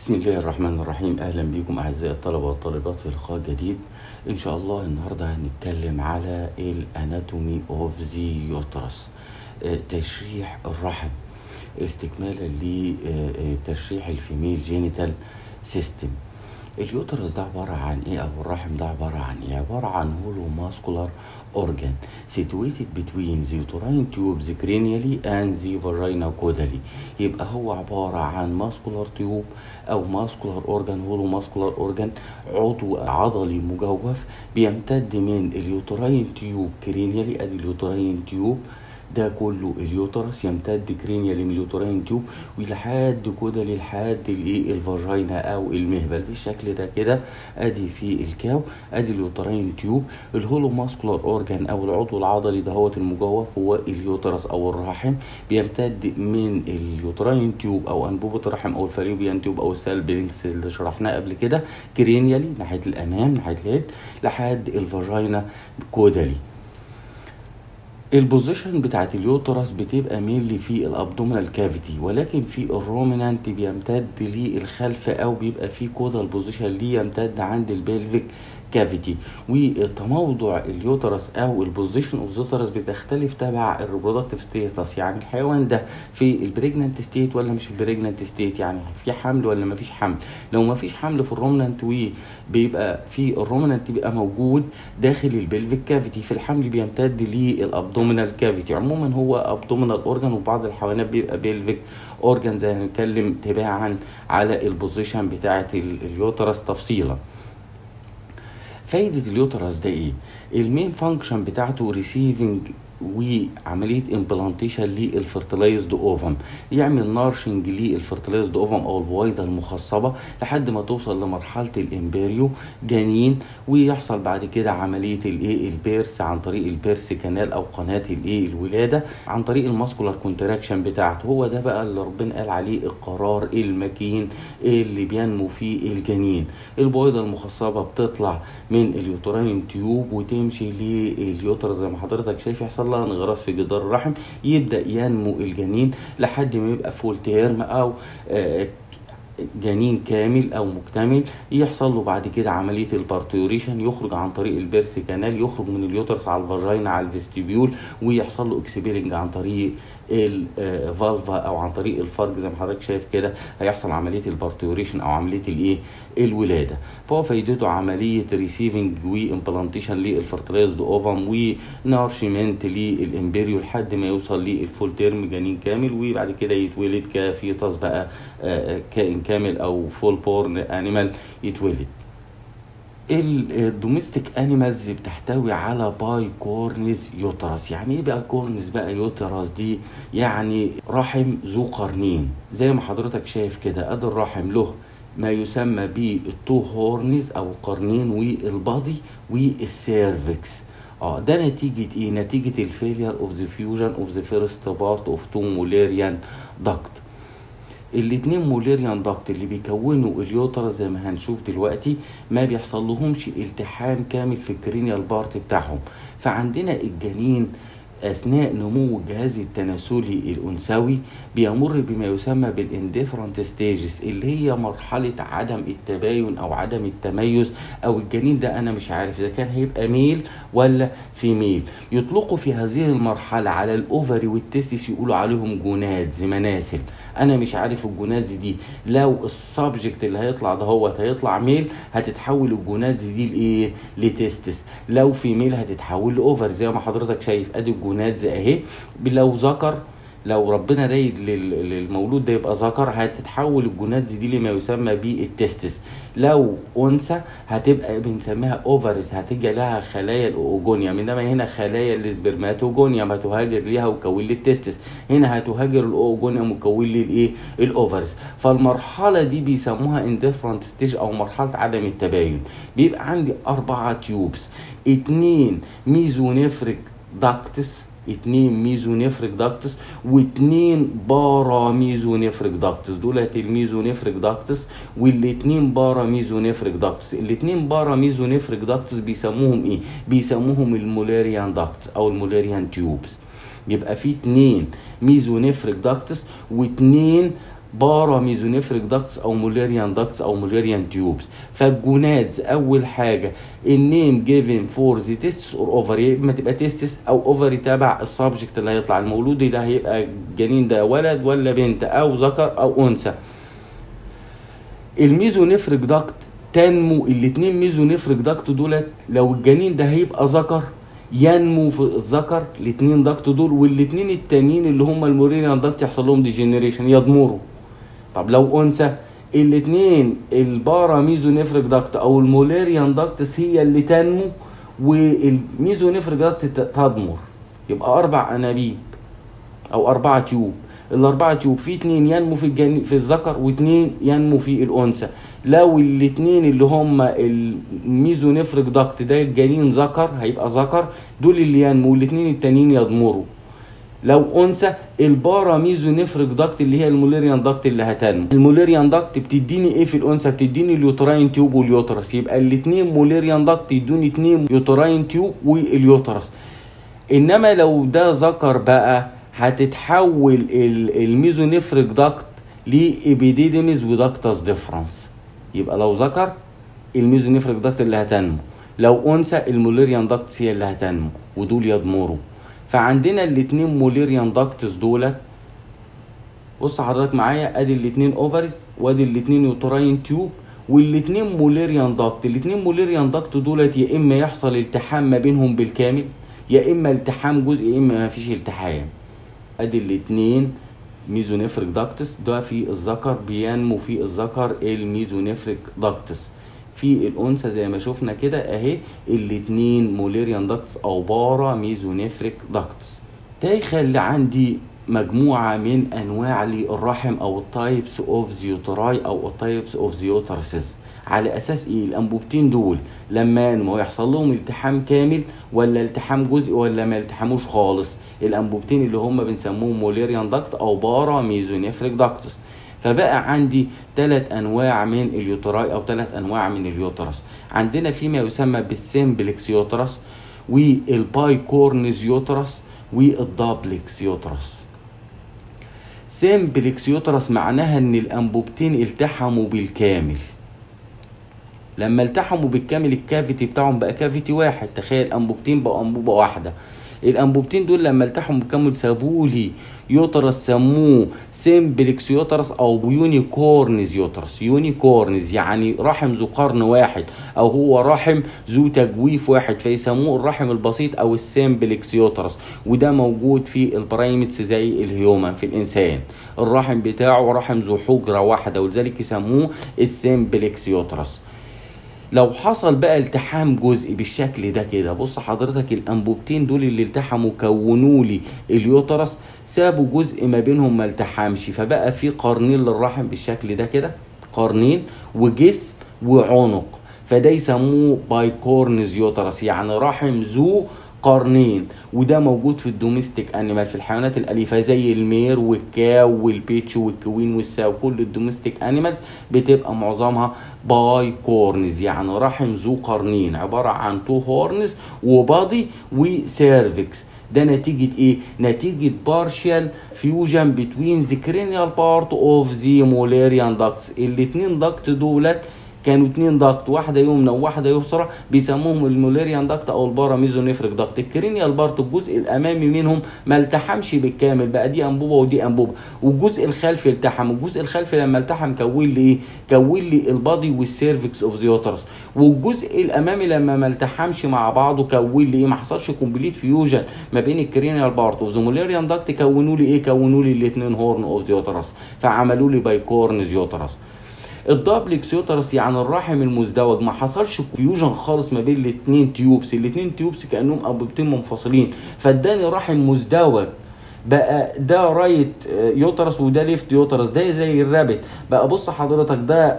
بسم الله الرحمن الرحيم اهلا بكم اعزائي الطلبه والطالبات في لقاء جديد ان شاء الله النهارده هنتكلم على الاناتومي اوف ذا يوترس تشريح الرحم استكمالا لتشريح الفيميل جينيتال سيستم اليوترس ده عبارة عن ايه او الرحم ده عبارة عن ايه عبارة عن هولو ماسكولار organ situated between the uterine tubes cranially and the vagina caudally يبقى هو عبارة عن ماسكولار تيوب او ماسكولار اورجان هولو ماسكولار اورجان عضو عضلي مجوف بيمتد من اليوتراين تيوب كرينيالي ادي اليوتراين تيوب ده كله اليوترس يمتد كرينيالي من اليوتراين تيوب ولحد كده لحد الايه الفاجينا او المهبل بالشكل ده كده ادي في الكاو ادي اليوتراين تيوب الهولو ماسكولار اورجان او العضو العضلي دهوت المجوف هو اليوترس او الرحم بيمتد من اليوتراين تيوب او انبوبه الرحم او الفاليوبيان تيوب او السالبينكس اللي شرحناه قبل كده كرينيالي ناحيه الامام ناحيه اليد لحد الفاجينا كودالي البوزيشن بتاعت اليوترس بتبقى مينلي في الابدومينال كافيتي ولكن في الرومينانت بيمتد للخلف او بيبقى في كودال بوزيشن ليه يمتد عند البلفيك كافيتي وتموضع اليوترس او البوزيشن اوف يوترس بتختلف تبع الريبرودكتيف ستيتس يعني الحيوان ده في البريجننت ستيت ولا مش البريجننت ستيت يعني في حمل ولا ما فيش حمل لو ما فيش حمل في الرومنانت وبيبقى في الرومنانت بيبقى موجود داخل البلفيك كافيتي في الحمل بيمتد للابدومينال كافيتي عموما هو ابدومينال اورجان وبعض الحيوانات بيبقى بلفيك اورجان زي هنتكلم تباعا على البوزيشن بتاعه اليوترس تفصيلا فايدة اليوترس ده ايه؟ المين فانكشن بتاعته ريسيفنج وعمليه امبلانتيشن للفرتلايزد اوفم يعمل نارشنج للفرتلايزد اوفم او البويضه المخصبه لحد ما توصل لمرحله الامبريو جنين ويحصل بعد كده عمليه الايه البيرس عن طريق البيرس كانال او قناه الايه الولاده عن طريق الماسكولار كونتراكشن بتاعته هو ده بقى اللي ربنا قال عليه القرار المكين اللي بينمو فيه الجنين البويضه المخصبه بتطلع من اليوتراين تيوب وتمشي لليوتر زي ما حضرتك شايف يحصل لها انغراس في جدار الرحم يبدا ينمو الجنين لحد ما يبقى فول تيرم او جنين كامل او مكتمل يحصل له بعد كده عمليه البارتيوريشن يخرج عن طريق البيرس كانال يخرج من اليوترس على الفاجينا على الفيستيبيول ويحصل له اكسبيرنج عن طريق الفالفا او عن طريق الفرج زي ما حضرتك شايف كده هيحصل عمليه البارتيوريشن او عمليه الايه الولاده فهو فايدته عمليه ريسيفنج وامبلانتيشن للفرتلايزد اوفم ونارشمنت للامبريو لحد ما يوصل للفول تيرم جنين كامل وبعد كده يتولد كفيتس بقى كائن كامل او فول بورن انيمال يتولد الدوميستيك انيمالز بتحتوي على باي كورنز يوترس يعني ايه بقى كورنز بقى يوترس دي يعني رحم ذو قرنين زي ما حضرتك شايف كده ادي الرحم له ما يسمى بالتو هورنز او قرنين والبادي والسيرفكس اه ده نتيجة ايه؟ نتيجة الفيلير اوف ذا فيوجن اوف ذا فيرست بارت اوف تو موليريان داكت الاتنين موليريان داكت اللي بيكونوا اليوترس زي ما هنشوف دلوقتي ما بيحصل لهمش التحام كامل في الكرينيال بارت بتاعهم فعندنا الجنين اثناء نمو الجهاز التناسلي الانثوي بيمر بما يسمى بالانديفرنت ستيجز اللي هي مرحله عدم التباين او عدم التميز او الجنين ده انا مش عارف اذا كان هيبقى ميل ولا فيميل يطلقوا في هذه المرحله على الاوفري والتستس يقولوا عليهم جونادز مناسل انا مش عارف الجونادز دي لو السبجكت اللي هيطلع ده هو هيطلع ميل هتتحول الجونادز دي لايه لتستس لو فيميل هتتحول لاوفر زي ما حضرتك شايف ادي الجونادز اهي لو ذكر لو ربنا رايد للمولود ده يبقى ذكر هتتحول الجونادز دي لما يسمى بالتستس لو انثى هتبقى بنسميها اوفرز هتيجي لها خلايا الاوجونيوم انما هنا خلايا السبرماتوجونيوم هتهاجر ليها وتكون لي التستس هنا هتهاجر الاوجونيوم وتكون لي الايه الاوفرز فالمرحله دي بيسموها انديفرنت ستيج او مرحله عدم التباين بيبقى عندي اربعه تيوبس اتنين ميزونيفريك داكتس اتنين ميزونيفريك داكتس واتنين بارا ميزونيفريك داكتس دولت الميزونيفريك داكتس والاتنين بارا ميزونيفريك داكتس الاتنين بارا ميزونيفريك داكتس بيسموهم ايه بيسموهم المولاريان داكتس او المولاريان تيوبس يبقى في اتنين ميزونيفريك داكتس واتنين بارا ميزونيفريك داكتس او موليريان داكتس او موليريان تيوبس فالجونادز اول حاجه النيم جيفن فور ذا تيستس اور اوفر يا اما تبقى تيستس او اوفري تبع السبجكت اللي هيطلع المولود اللي هيبقى الجنين ده ولد ولا بنت او ذكر او انثى الميزونيفريك داكت تنمو الاتنين ميزونيفريك داكت دولت لو الجنين ده هيبقى ذكر ينمو في الذكر الاتنين داكت دول والاتنين التانيين اللي هم الموريليان داكت يحصل لهم ديجنريشن يضمروا طب لو انثى الاتنين البارا ميزونيفريك داكت او الموليريان داكتس هي اللي تنمو والميزونيفريك داكت تضمر يبقى اربع انابيب او اربعه تيوب الاربعه تيوب في اتنين ينمو في الجن... في الذكر واتنين ينمو في الانثى لو الاتنين اللي هم الميزونيفريك داكت ده الجنين ذكر هيبقى ذكر دول اللي ينمو والاتنين التانيين يضمروا لو انثى البارا ميزونيفريك داكت اللي هي الموليريان داكت اللي هتنمو الموليريان داكت بتديني ايه في الانثى بتديني اليوتراين تيوب واليوترس يبقى الاتنين موليريان داكت يدوني اتنين يوتراين تيوب واليوترس انما لو ده ذكر بقى هتتحول الميزونيفريك داكت لابيديديميز وداكتس ديفرنس يبقى لو ذكر الميزونيفريك داكت اللي هتنمو لو انثى الموليريان داكتس هي اللي هتنمو ودول يضمروا فعندنا الاتنين موليريان داكتس دولت بص حضرتك معايا ادي الاتنين اوفرز وادي الاتنين يوتراين تيوب والاتنين موليريان داكت الاتنين موليريان داكت دولت يا اما يحصل التحام ما بينهم بالكامل يا اما التحام جزء يا اما ما فيش التحام ادي الاتنين ميزونيفريك داكتس ده في الذكر بينمو في الذكر الميزونيفريك داكتس في الانثى زي ما شفنا كده اهي الاتنين موليريان داكتس او بارا ميزونيفريك داكتس ده يخلي عندي مجموعة من أنواع للرحم أو التايبس أوف زيوتراي أو التايبس أوف زيوترسز على أساس إيه الأنبوبتين دول لما ينمو يحصل لهم التحام كامل ولا التحام جزئي ولا ما التحموش خالص الأنبوبتين اللي هم بنسموهم موليريان داكت أو بارا ميزونيفريك داكتس فبقى عندي ثلاث انواع من اليوتراي او ثلاث انواع من اليوترس عندنا فيما يسمى بالسيمبلكس يوترس والبايكورنز يوترس والدابلكس يوترس سيمبلكس يوترس معناها ان الانبوبتين التحموا بالكامل لما التحموا بالكامل الكافيتي بتاعهم بقى كافيتي واحد تخيل انبوبتين بقوا انبوبه واحده الانبوبتين دول لما التحموا بالكامل سابوا لي يوترس سموه سيمبلكس يوترس او يونيكورنز يوترس يونيكورنز يعني رحم ذو قرن واحد او هو رحم ذو تجويف واحد فيسموه الرحم البسيط او السيمبلكس يوترس وده موجود في البرايمتس زي الهيومن في الانسان الرحم بتاعه رحم ذو حجره واحده ولذلك يسموه السيمبلكس يوترس لو حصل بقى التحام جزئي بالشكل ده كده بص حضرتك الانبوبتين دول اللي التحموا كونوا لي اليوترس سابوا جزء ما بينهم ما التحمش فبقى في قرنين للرحم بالشكل ده كده قرنين وجسم وعنق فده يسموه بايكورنز يوترس يعني رحم ذو قرنين وده موجود في الدوميستيك انيمال في الحيوانات الاليفه زي المير والكاو والبيتش والكوين والساو كل الدوميستيك انيمالز بتبقى معظمها باي كورنز يعني رحم ذو قرنين عباره عن تو هورنز وبادي وسيرفكس ده نتيجة ايه؟ نتيجة partial fusion between the cranial part of the Mullerian ducts الاتنين دكت دولت كانوا اتنين داكت واحده يمنى وواحده يسرى بيسموهم الموليريان داكت او الباراميزونيفريك داكت الكرينيال بارت الجزء الامامي منهم ما التحمش بالكامل بقى دي انبوبه ودي انبوبه والجزء الخلفي التحم الجزء الخلفي لما التحم كون لي ايه كون لي البادي والسيرفكس اوف زيوترس والجزء الامامي لما ما التحمش مع بعضه كون لي ايه ما حصلش كومبليت فيوجن ما بين الكرينيال بارت والموليريان داكت كونوا لي ايه كونوا لي الاثنين هورن اوف زيوترس فعملوا لي بايكورن زيوترس الدبلكس يوترس يعني الرحم المزدوج ما حصلش فيوجن خالص ما بين الاثنين تيوبس الاثنين تيوبس كانهم انبوبتين منفصلين فاداني رحم مزدوج بقى ده رايت يوترس وده ليفت يوترس ده زي الرابت بقى بص حضرتك ده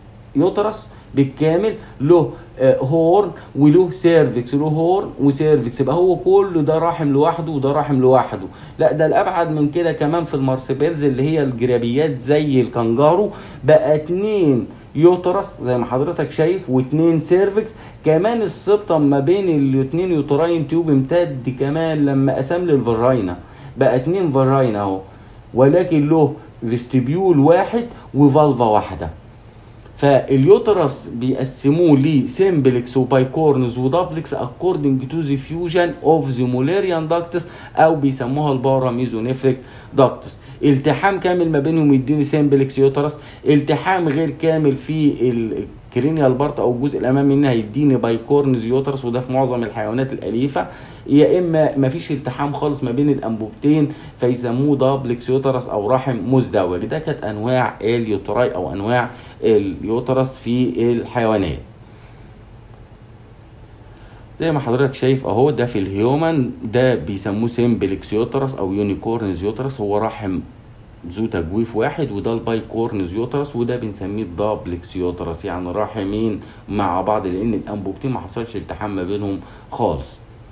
يوترس بالكامل له هورن وله سيرفكس له هورن وسيرفكس يبقى هو كله ده راحم لوحده وده راحم لوحده لا ده الابعد من كده كمان في المارسبيلز اللي هي الجرابيات زي الكنجارو بقى اتنين يوترس زي ما حضرتك شايف واتنين سيرفكس كمان السبطة ما بين الاتنين يوتراين تيوب امتد كمان لما قسم لي الفاجينا بقى اتنين فاجينا اهو ولكن له فيستبيول واحد وفالفا واحده فاليوترس بيقسموه لسيمبلكس وبايكورنز ودابلكس اكوردنج تو ذا فيوجن اوف ذا مولاريان داكتس او بيسموها البارا ميزونيفريك داكتس التحام كامل ما بينهم يديني سيمبلكس يوترس التحام غير كامل في الكرينيال بارت او الجزء الامامي منها يديني بايكورنز يوترس وده في معظم الحيوانات الاليفه يا اما ما فيش التحام خالص ما بين الانبوبتين فيسموه دابلكس يوترس او رحم مزدوج ده كانت انواع اليوتراي او انواع اليوترس في الحيوانات زي ما حضرتك شايف اهو ده في الهيومن ده بيسموه سيمبلكس يوترس او يونيكورنز يوترس هو رحم ذو تجويف واحد وده البايكورنز يوترس وده بنسميه الدابلكس يوترس يعني رحمين مع بعض لان الانبوبتين ما حصلش التحام ما بينهم خالص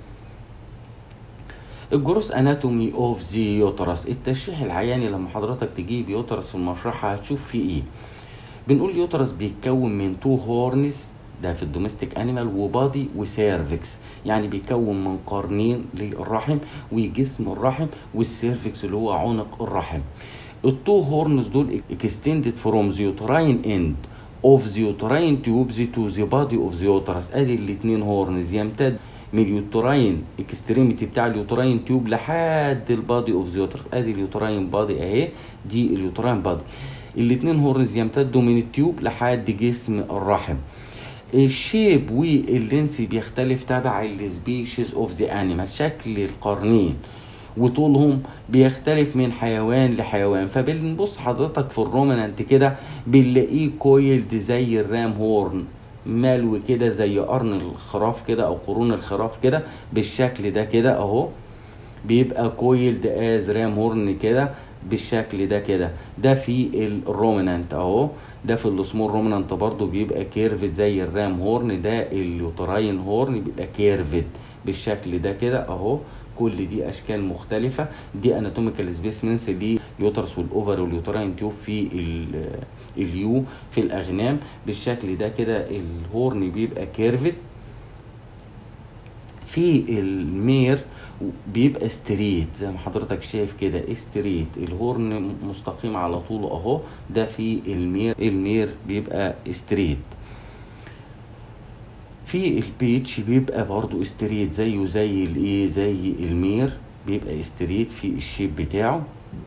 الجروس اناتومي اوف ذا يوترس التشريح العياني لما حضرتك تجيب يوترس في المشرحه هتشوف فيه ايه بنقول يوترس بيتكون من تو هورنز ده في الدوميستيك انيمال وبادي وسيرفكس يعني بيكون من قرنين للرحم وجسم الرحم والسيرفكس اللي هو عنق الرحم التو هورنز دول اكستندد فروم ذا يوتراين اند اوف ذا يوتراين تيوبز تو ذا بادي اوف ذا يوترس ادي الاثنين هورنز يمتد من اليوتراين اكستريميتي بتاع اليوتراين تيوب لحد البادي اوف ذا يوترس ادي اليوتراين بادي اهي دي اليوتراين بادي الاثنين هورنز يمتدوا من التيوب لحد جسم الرحم الشيب واللينس بيختلف تبع السبيشيز اوف ذا انيمال شكل القرنين وطولهم بيختلف من حيوان لحيوان فبنبص حضرتك في الرومنانت كده بنلاقيه كويلد زي الرام هورن ملو كده زي قرن الخراف كده او قرون الخراف كده بالشكل ده كده اهو بيبقى كويلد از رام هورن كده بالشكل ده كده ده في الرومنانت اهو ده في السمول رومنانت برضو بيبقى كيرفد زي الرام هورن ده اليوتراين هورن بيبقى كيرفد بالشكل ده كده اهو كل دي اشكال مختلفه دي اناتوميكال سبيسمنس لليوترس والاوفر واليوتراين تيوب في اليو في الاغنام بالشكل ده كده الهورن بيبقى كيرفد في المير بيبقى ستريت زي ما حضرتك شايف كده ستريت الهورن مستقيم على طوله اهو ده في المير المير بيبقى ستريت في البيتش بيبقى برضو ستريت زيه زي الايه زي المير بيبقى ستريت في الشيب بتاعه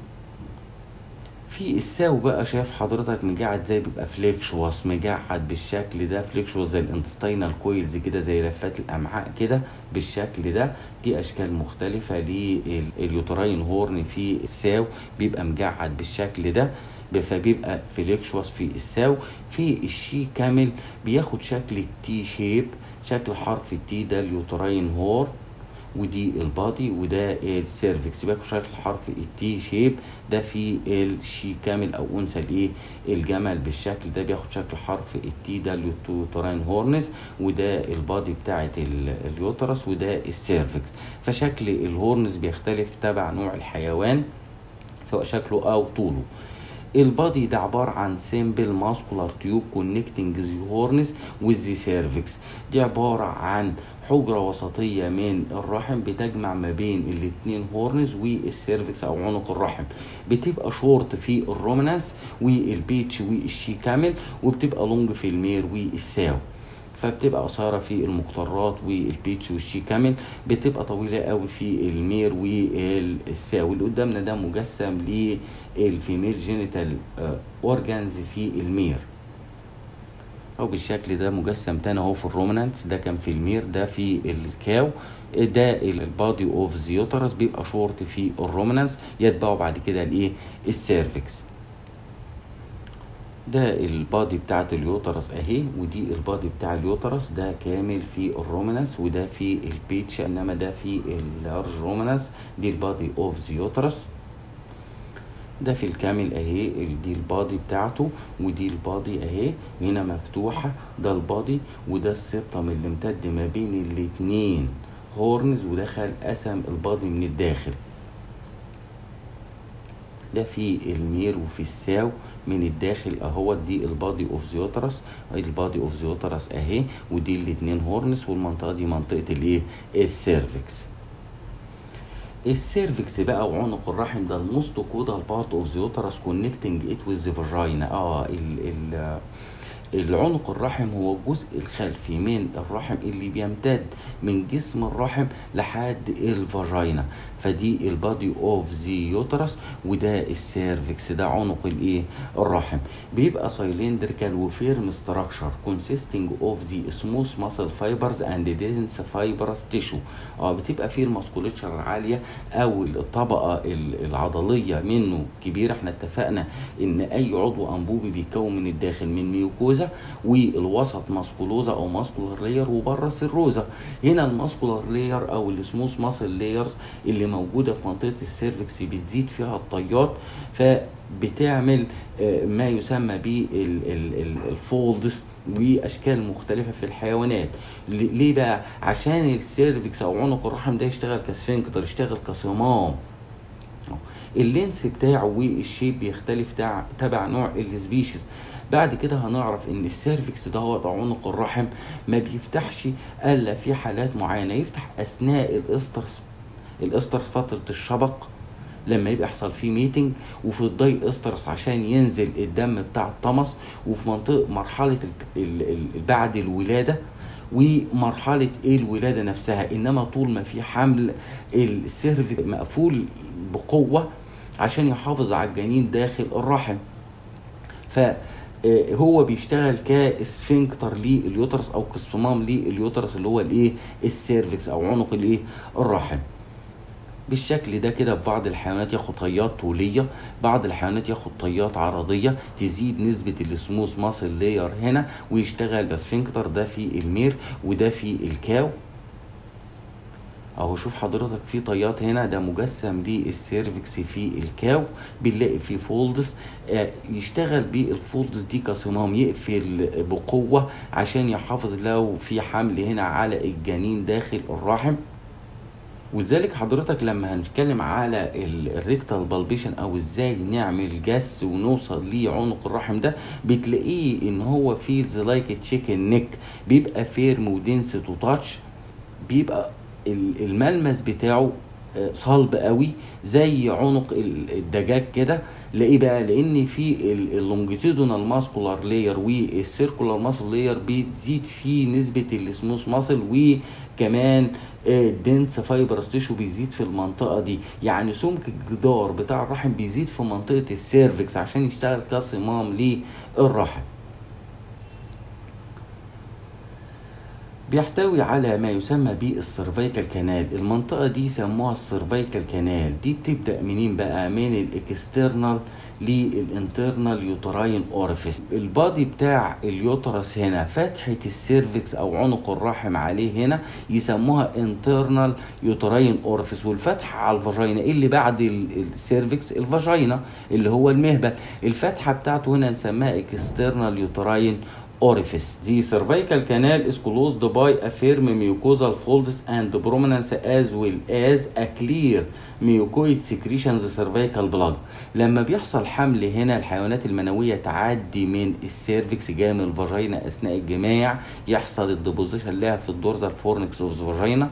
في الساو بقى شايف حضرتك مجعد زي بيبقى فليكشوس مجعد بالشكل ده فليكشوس زي الانتستينال كويلز كده زي لفات الامعاء كده بالشكل ده دي اشكال مختلفه لليوتراين هورن في الساو بيبقى مجعد بالشكل ده فبيبقى فليكشوس في الساو في الشي كامل بياخد شكل التي شيب شكل حرف التي ده اليوتراين هور ودي البادي وده السيرفكس بياخد شكل حرف التي شيب ده في الشي كامل او انثى الايه الجمل بالشكل ده بياخد شكل حرف التي ده اليوتراين هورنز وده البادي بتاعه اليوترس وده السيرفكس فشكل الهورنز بيختلف تبع نوع الحيوان سواء شكله او طوله البادي ده عبارة عن سيمبل ماسكولار تيوب كونكتنج ذا هورنز وذ سيرفكس دي عبارة عن حجرة وسطية من الرحم بتجمع ما بين الاتنين هورنز والسيرفكس او عنق الرحم بتبقى شورت في الرومنانس والبيتش والشي كامل وبتبقى لونج في المير والساو فبتبقى قصيرة في المقطرات والبيتش والشي كامل بتبقى طويلة قوي في المير والساو اللي قدامنا ده مجسم للفيميل جينيتال اورجانز في المير او بالشكل ده مجسم تاني اهو في الرومنانتس ده كان في المير ده في الكاو ده البادي اوف ذا يوترس بيبقى شورت في الرومنانس يتبعه بعد كده الايه السيرفكس ده البادي بتاعت اليوترس اهي ودي البادي بتاع اليوترس ده كامل في الرومنانس وده في البيتش انما ده في اللارج رومنانس دي البادي اوف ذا يوترس ده في الكامل اهي دي البادي بتاعته ودي البادي اهي هنا مفتوحة ده البادي وده السبتم اللي امتد ما بين الاتنين هورنز ودخل قسم البادي من الداخل ده في المير وفي الساو من الداخل اهو دي البادي اوف زيوترس البادي اوف زيوترس اهي ودي الاتنين هورنس والمنطقه دي منطقه الايه السيرفكس السيرفكس بقى وعنق الرحم ده الموست كودال بارت اوف ذا يوترس كونكتنج ات ويز ذا فاجينا اه ال ال العنق الرحم هو الجزء الخلفي من الرحم اللي بيمتد من جسم الرحم لحد الفاجينا فدي البادي اوف ذا يوترس وده السيرفكس ده عنق الايه الرحم بيبقى سايلندريكال وفيرم ستراكشر كونسيستنج اوف ذا سموث ماسل فايبرز اند دينس فايبرز تيشو اه بتبقى فيه الماسكوليتشر عاليه او الطبقه العضليه منه كبيره احنا اتفقنا ان اي عضو انبوبي بيتكون من الداخل من ميوكوزا والوسط ماسكولوزا او ماسكولار لاير وبره سيروزا هنا الماسكولار لاير او السموث ماسل لايرز اللي موجوده في منطقه السيرفكس بتزيد فيها الطيات فبتعمل ما يسمى بالفولدز واشكال مختلفه في الحيوانات ليه بقى عشان السيرفكس او عنق الرحم ده يشتغل كسفنكتر يشتغل كصمام اللينس بتاعه والشيب بيختلف تبع نوع السبيشيز بعد كده هنعرف ان السيرفكس ده هو عنق الرحم ما بيفتحش الا في حالات معينه يفتح اثناء الاسترس الاسترس فتره الشبق لما يبقى يحصل فيه ميتنج وفي الضي استرس عشان ينزل الدم بتاع الطمس وفي منطقه مرحله ال ال بعد الولاده ومرحله ايه الولاده نفسها انما طول ما في حمل السيرفكس مقفول بقوه عشان يحافظ على الجنين داخل الرحم ف هو بيشتغل كسفنكتر لليوترس او كصمام لليوترس اللي هو الايه السيرفكس او عنق الايه الرحم بالشكل ده كده في بعض الحيوانات ياخد طيات طوليه بعض الحيوانات ياخد طيات عرضيه تزيد نسبه السموث ماسل لاير هنا ويشتغل كسفنكتر ده في المير وده في الكاو اهو شوف حضرتك في طيات هنا ده مجسم للسيرفكس في الكاو بنلاقي فيه فولدز آه يشتغل بالفولدز دي كصمام يقفل بقوه عشان يحافظ لو في حمل هنا على الجنين داخل الرحم ولذلك حضرتك لما هنتكلم على الريكتال بالبيشن او ازاي نعمل جس ونوصل لعنق الرحم ده بتلاقيه ان هو فيلز لايك تشيكن نيك بيبقى فيرم ودنس تو تاتش بيبقى الملمس بتاعه صلب قوي زي عنق الدجاج كده لايه بقى لان في اللونجيتودونال ماسكولار لاير والسيركولار ماسل لاير بتزيد فيه نسبه السموث ماسل وكمان الدنس فايبرس تيشو بيزيد في المنطقه دي يعني سمك الجدار بتاع الرحم بيزيد في منطقه السيرفكس عشان يشتغل كصمام للرحم بيحتوي على ما يسمى بالسيرفيكال كانال المنطقة دي سموها السيرفيكال كانال دي بتبدأ منين بقى من الاكسترنال للانترنال يوتراين اورفيس البادي بتاع اليوترس هنا فتحة السيرفكس او عنق الرحم عليه هنا يسموها انترنال يوتراين اورفيس والفتحة على الفاجينا اللي بعد السيرفكس الفاجينا اللي هو المهبل الفتحة بتاعته هنا نسميها اكسترنال يوتراين orifice. The cervical canal is closed by a firm mucosal folds and prominence as well as a clear mucoid secretions cervical plug. لما بيحصل حمل هنا الحيوانات المنوية تعدي من السيرفكس جاية من الفاجينا أثناء الجماع يحصل الديبوزيشن لها في الدورزال فورنكس اوف فاجينا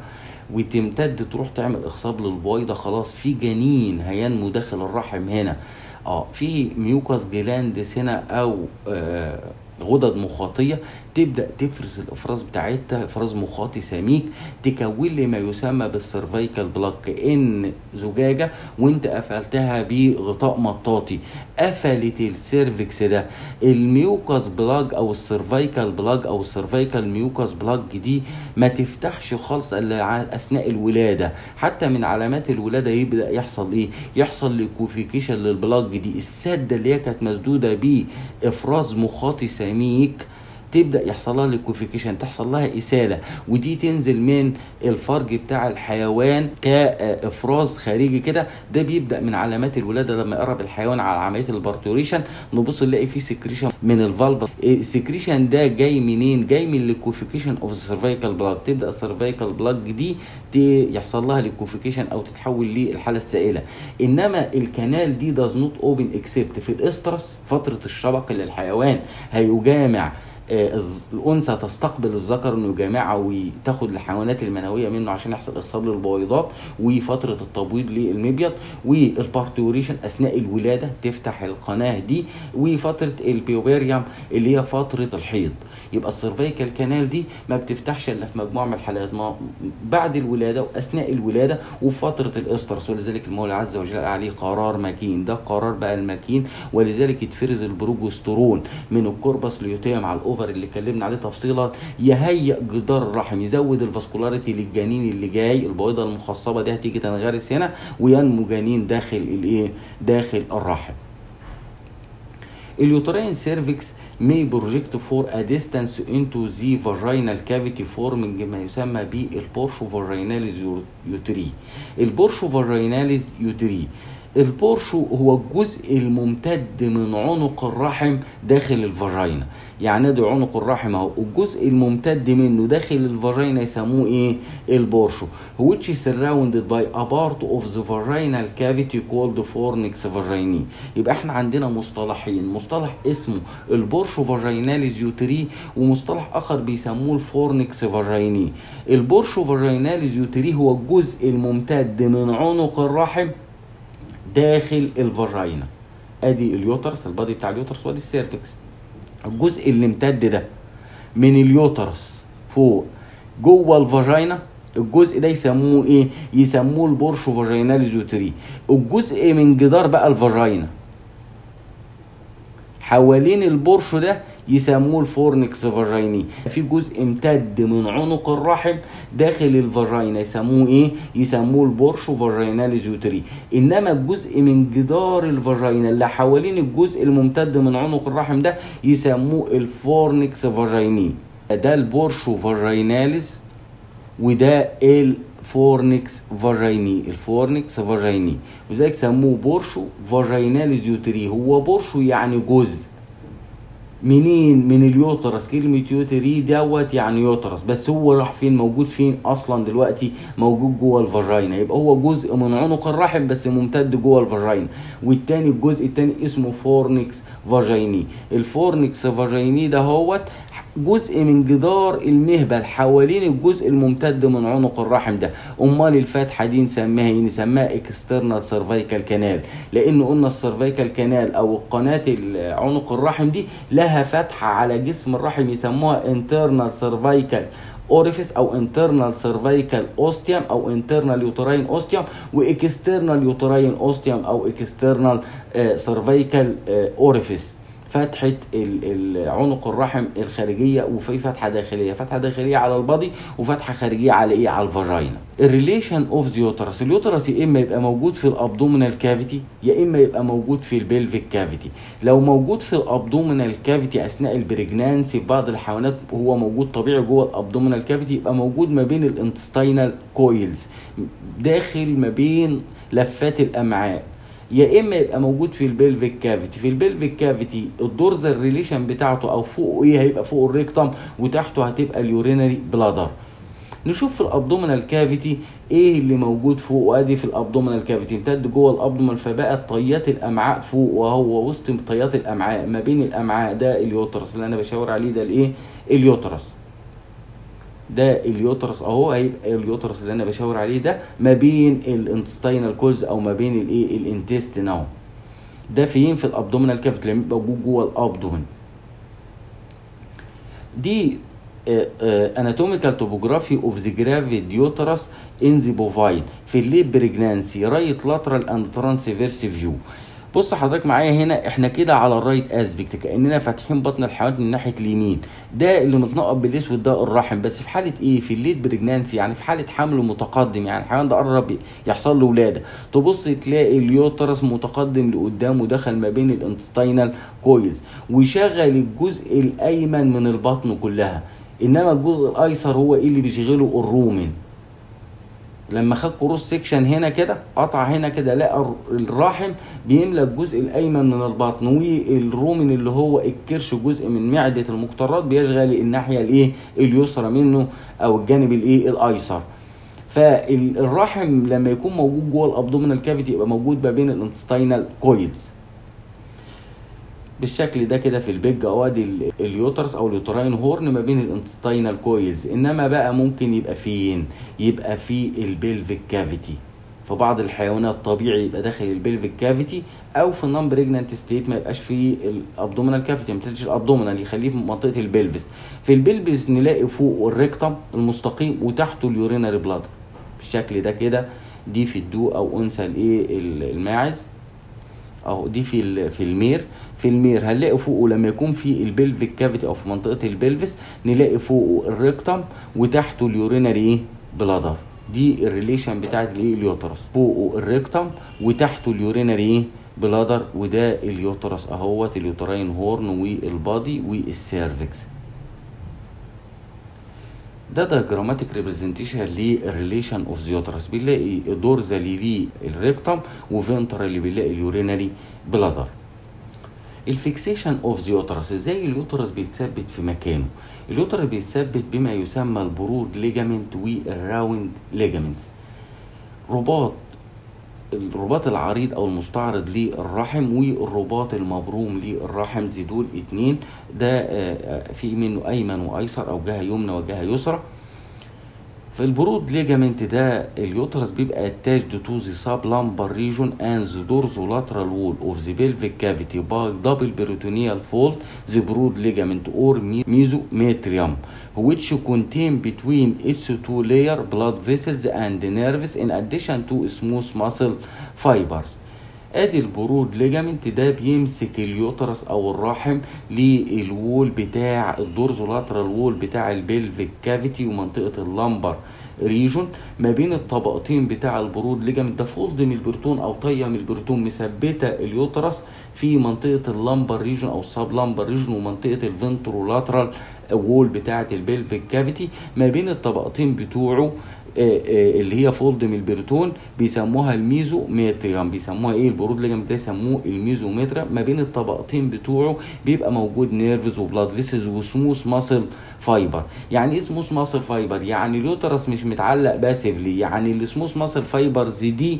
وتمتد تروح تعمل اخصاب للبويضه خلاص في جنين هينمو داخل الرحم هنا اه في ميوكاس جلاندس هنا او آه غدد مخاطية تبدأ تفرز الإفراز بتاعتها إفراز مخاطي سميك تكون لي ما يسمى بالسيرفيكال بلاك كأن زجاجة وانت قفلتها بغطاء مطاطي قفلت السيرفكس ده الميوكاس بلاج أو السيرفيكال بلاج أو السيرفيكال ميوكاس بلاج دي ما تفتحش خالص إلا أثناء الولادة حتى من علامات الولادة يبدأ يحصل إيه؟ يحصل ليكوفيكيشن للبلاج دي السدة اللي هي كانت مسدودة بإفراز مخاطي سميك تبدا يحصل لها ليكوفيكيشن تحصل لها اساله ودي تنزل من الفرج بتاع الحيوان كافراز خارجي كده ده بيبدا من علامات الولاده لما يقرب الحيوان على عمليه البارتوريشن نبص نلاقي فيه سكريشن من الفالفا السكريشن ده جاي منين جاي من ليكوفيكيشن اوف السيرفيكال بلاج تبدا السيرفيكال بلاج دي يحصل لها ليكوفيكيشن او تتحول للحاله السائله انما الكنال دي داز نوت اوبن اكسبت في الاسترس فتره الشبق اللي الحيوان هيجامع آه، الز- الانثى تستقبل الذكر انه يجامعها وتاخد الحيوانات المنويه منه عشان يحصل اخصاب للبويضات وفتره التبويض للمبيض والبارتوريشن اثناء الولاده تفتح القناه دي وفتره البيوبيريوم اللي هي فتره الحيض يبقى السيرفيكال كانال دي ما بتفتحش الا في مجموعه من الحالات ما بعد الولاده واثناء الولاده وفي فتره الاسترس ولذلك المولى عز وجل قال عليه قرار مكين ده قرار بقى المكين ولذلك يتفرز البروجسترون من الكوربس ليوتيوم على الاوفر اللي اتكلمنا عليه تفصيلا يهيئ جدار الرحم يزود الفاسكولاريتي للجنين اللي جاي البويضه المخصبه دي هتيجي تنغرس هنا وينمو جنين داخل الايه داخل الرحم اليوترين سيرفكس may project for a distance into the vaginal cavity forming ما يسمى بالبورشو فاجيناليز يوتري البورشو فاجيناليز يوتري البورشو هو الجزء الممتد من عنق الرحم داخل الفاجينا يعني ده عنق الرحم اهو الجزء الممتد منه داخل الفاجينا يسموه ايه البورشو which is surrounded by a part of the vaginal cavity called fornix vaginae يبقى احنا عندنا مصطلحين مصطلح اسمه البورشو فاجيناليز يوتري ومصطلح اخر بيسموه الفورنكس فاجيني البورشو فاجيناليز يوتري هو الجزء الممتد من عنق الرحم داخل الفاجينا ادي اليوترس البادي بتاع اليوترس وادي السيرفكس الجزء اللي امتد ده من اليوترس فوق جوه الفاجينا الجزء ده يسموه ايه يسموه البورشو فاجيناليز يوتري الجزء من جدار بقى الفاجينا حوالين البورشو ده يسموه الفورنكس فاجيني في جزء امتد من عنق الرحم داخل الفاجينا يسموه ايه يسموه البورشو فاجيناليز يوتري انما الجزء من جدار الفاجينا اللي حوالين الجزء الممتد من عنق الرحم ده يسموه الفورنكس فاجيني ده البورشو فاجيناليز وده الفورنكس فاجيني الفورنكس فاجيني وذلك سموه بورشو فاجيناليز يوتري هو بورشو يعني جزء منين من اليوترس كلمة يوتري دوت يعني يوترس بس هو راح فين موجود فين اصلا دلوقتي موجود جوه الفاجينا يبقى هو جزء من عنق الرحم بس ممتد جوه الفاجينا والتاني الجزء التاني اسمه فورنكس فاجيني الفورنكس فاجيني ده هوت جزء من جدار المهبل حوالين الجزء الممتد من عنق الرحم ده امال الفتحه دي نسميها ايه نسميها اكسترنال سيرفيكال كانال لان قلنا السيرفيكال كانال او قناه عنق الرحم دي لها فتحه على جسم الرحم يسموها انترنال سيرفيكال اوريفيس او انترنال سيرفيكال اوستيوم او انترنال يوتراين اوستيوم واكسترنال يوتراين اوستيوم او اكسترنال سيرفيكال اوريفيس فتحة عنق الرحم الخارجية وفي فتحة داخلية فتحة داخلية على البادي وفتحة خارجية على ايه على الفاجينا الريليشن اوف ذا يوترس اليوترس يا اما يبقى موجود في الابدومينال كافيتي يا اما يبقى موجود في البلفيك كافيتي لو موجود في الابدومينال كافيتي اثناء البريجنانسي في بعض الحيوانات هو موجود طبيعي جوه الابدومينال كافيتي يبقى موجود ما بين الانتستينال كويلز داخل ما بين لفات الامعاء يا اما يبقى موجود في البلفيك كافيتي في البلفيك كافيتي الدورزال ريليشن بتاعته او فوقه ايه هيبقى فوق الريكتم وتحته هتبقى اليورينري بلادر نشوف في الابدومينال كافيتي ايه اللي موجود فوق وادي في الابدومينال كافيتي امتد جوه الابدومينال فبقت طيات الامعاء فوق وهو وسط طيات الامعاء ما بين الامعاء ده اليوترس اللي انا بشاور عليه ده الايه اليوترس ده اليوترس اهو هيبقى اليوترس اللي انا بشاور عليه ده ما بين الانتستينال كولز او ما بين الايه الانتستين اهو ده فين في الابدومينال كافيتي لما يبقى موجود جوه الابدومين دي اناتوميكال توبوجرافي اوف ذا جرافيد يوترس ان ذا بوفاين في الليب بريجنانسي رايت لاترال اند ترانسفيرس فيو بص حضرتك معايا هنا احنا كده على الرايت اسبكت كاننا فاتحين بطن الحيوان من ناحيه اليمين ده اللي متنقط بالاسود ده الرحم بس في حاله ايه في الليد بريجنانسي يعني في حاله حمل متقدم يعني الحيوان ده قرب يحصل له ولاده تبص تلاقي اليوترس متقدم لقدام ودخل ما بين الانتستينال كويلز ويشغل الجزء الايمن من البطن كلها انما الجزء الايسر هو ايه اللي بيشغله الرومن لما خد كروس سيكشن هنا كده قطع هنا كده لقى الرحم بيملى الجزء الايمن من البطن والرومن اللي هو الكرش جزء من معده المقطرات بيشغل الناحيه الايه اليسرى منه او الجانب الايه الايسر فالرحم لما يكون موجود جوه الابدومينال كافيتي يبقى موجود ما بين الانتستينال كويلز بالشكل ده كده في البيج او ادي ال- اليوترس او اليوتراين هورن ما بين الانتستينال كويلز انما بقى ممكن يبقى فين يبقى في البلفيك كافيتي في بعض الحيوانات طبيعي يبقى داخل البلفيك كافيتي او في النون بريجنانت ستيت ما يبقاش في الابدومينال كافيتي ما تنتجش الابدومينال يخليه في منطقه البلفس في البلفس نلاقي فوق الريكتم المستقيم وتحته اليورينري بلادر بالشكل ده كده دي في الدو او انثى الايه الماعز اهو دي في ال- في المير في المير هنلاقي فوقه لما يكون في البلفيك كافيتي او في منطقه البلفس نلاقي فوقه الريكتم وتحته اليورينري ايه بلادر دي الريليشن بتاعت الايه اليوترس فوقه الريكتم وتحته اليورينري ايه بلادر وده اليوترس اهوت اليوتراين هورن والبادي والسيرفكس ده دايجراماتيك ريبريزنتيشن للريليشن اوف زيوترس بنلاقي دورزالي ليه الريكتم وفنترالي بنلاقي اليورينري بلادر الفيكسيشن اوف زيوترس ازاي اليوترس بيتثبت في مكانه اليوترس بيتثبت بما يسمى البرود ليجامنت والراوند ليجامنتس رباط الرباط العريض او المستعرض للرحم والرباط المبروم للرحم زي دول اتنين ده آه، آه، في منه ايمن وايسر او جهه يمنى وجهه يسرى في البرود ليجامنت ده اليوترس بيبقى attached to the sublumbar region and the dorsolateral wall of the pelvic cavity by double peritoneal fold the broad ligament or mesometrium which contain between its two layer blood vessels and nerves in addition to smooth muscle fibers ادي البرود ليجامنت ده بيمسك اليوترس او الرحم للوول بتاع الدورزولاترال وول بتاع البلفيك كافيتي ومنطقه اللمبر ريجون ما بين الطبقتين بتاع البرود ليجامنت ده فولد من البرتون او طيه من البرتون مثبته اليوترس في منطقه اللمبر ريجون او السب لمبر ريجون ومنطقه الفنترولاترال وول بتاعه البلفيك كافيتي ما بين الطبقتين بتوعه آه، آه، اللي هي فولد من البرتون بيسموها الميزوميتريم بيسموها ايه البرود ليجامنت ده يسموه الميزوميتريم ما بين الطبقتين بتوعه بيبقى موجود نيرفز وبلاد فيسز وسموث ماسل فايبر يعني ايه سموث ماسل فايبر يعني اليوترس مش متعلق باسفلي يعني السموث ماسل فايبرز دي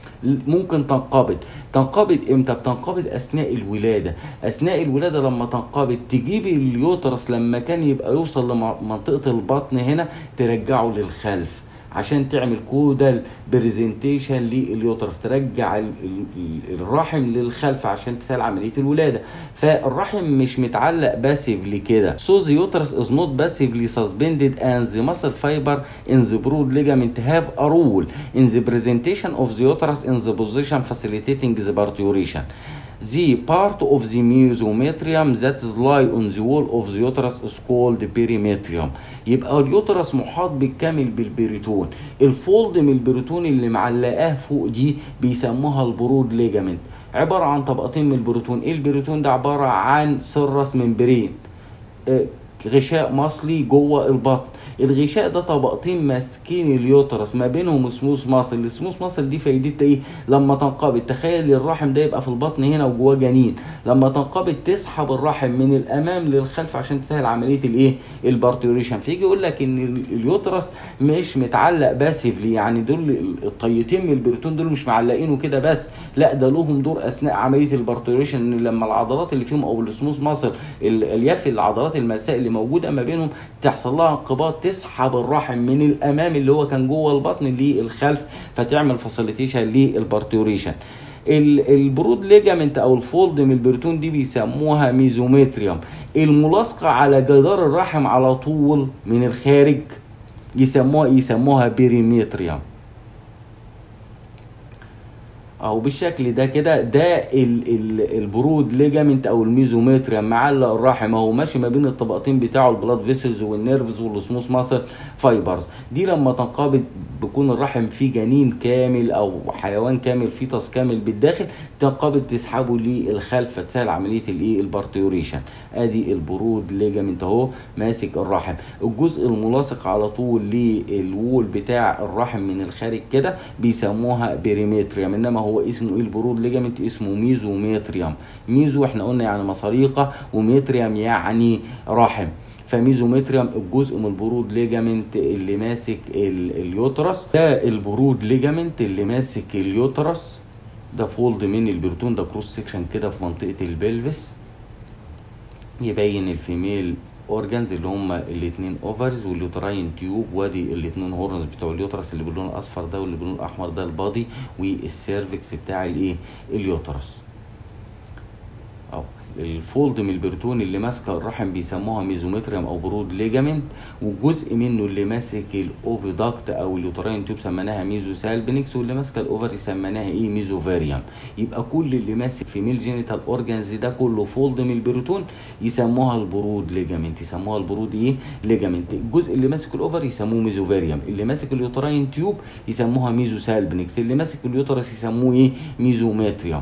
ممكن تنقبض تنقبض امتى بتنقبض اثناء الولاده اثناء الولاده لما تنقبض تجيب اليوترس لما كان يبقى يوصل لمنطقه البطن هنا ترجعه للخلف عشان تعمل كودال برزنتيشن لليوترس ترجع ال- ال- الرحم للخلف عشان تسهل عمليه الولاده فالرحم مش متعلق باسفلي كده so the uterus is not passively suspended and the muscle fiber in the broad ligament have a role in the presentation of the uterus in the position facilitating the parturition the part of the mesometrium that is lie on the wall of the uterus is called perimetrium يبقى اليوترس محاط بالكامل بالبريتون الفولد من البريتون اللي معلقاه فوق دي بيسموها البرود ليجامنت عبارة عن طبقتين من البريتون ايه البريتون ده عبارة عن سرس ممبرين آه، غشاء مصلي جوه البطن الغشاء ده طبقتين ماسكين اليوترس ما بينهم سموث ماسل السموث ماسل دي فايدتها ايه لما تنقبض تخيل الرحم ده يبقى في البطن هنا وجواه جنين لما تنقبض تسحب الرحم من الامام للخلف عشان تسهل عمليه الايه البارتيوريشن فيجي يقول لك ان ال- اليوترس مش متعلق باسفلي يعني دول الطيتين من البريتون دول مش معلقينه كده بس لا ده لهم دور اثناء عمليه البارتيوريشن ان لما العضلات اللي فيهم او السموث ماسل ال- الياف العضلات الملساء اللي موجوده ما بينهم تحصل لها انقباض تسحب الرحم من الامام اللي هو كان جوه البطن للخلف فتعمل فاسيليتيشن للبارتيوريشن ال- البرود ليجامنت او الفولد من البرتون دي بيسموها ميزومتريوم الملاصقه على جدار الرحم على طول من الخارج يسموها يسموها بيريمتريوم او بالشكل ده كده ده ال ال البرود ليجامنت او الميزومتريا معلق الرحم اهو ماشي ما بين الطبقتين بتاعه البلاد فيسلز والنيرفز والسموث ماسل فايبرز دي لما تنقبض بيكون الرحم فيه جنين كامل او حيوان كامل فيتس كامل بالداخل تنقبض تسحبه للخلف فتسهل عمليه الايه البارتيوريشن ادي البرود ليجامنت اهو ماسك الرحم الجزء الملاصق على طول للوول بتاع الرحم من الخارج كده بيسموها بيريمتريوم انما هو اسمه ايه البرود ليجامنت اسمه ميزومتريوم ميزو احنا قلنا يعني مصاريقه ومتريوم يعني رحم فميزومتريوم الجزء من البرود ليجامنت اللي ماسك ال- اليوترس ده البرود ليجامنت اللي ماسك اليوترس ده فولد من البرتون ده كروس سيكشن كده في منطقه البلفس يبين الفيميل اورجانز اللي هم الاثنين اوفرز واليوتراين تيوب وادي الاثنين هورنز بتوع اليوترس اللي باللون الاصفر ده واللي باللون الاحمر ده البادي والسيرفكس بتاع الايه اليوترس او الفولد من البرتون اللي ماسكه الرحم بيسموها ميزومتريوم او برود ليجامنت والجزء منه اللي ماسك الاوفيداكت او اليوتراين تيوب سميناها ميزو سالبنكس واللي ماسكه الاوفري سميناها ايه ميزوفاريوم يبقى كل اللي ماسك في ميل جينيتال اورجانز ده كله فولد من البرتون يسموها البرود ليجامنت يسموها البرود ايه ليجامنت الجزء اللي ماسك الاوفر يسموه ميزوفاريوم اللي ماسك اليوتراين تيوب يسموها ميزو سالبنكس اللي ماسك اليوترس يسموه ايه ميزومتريوم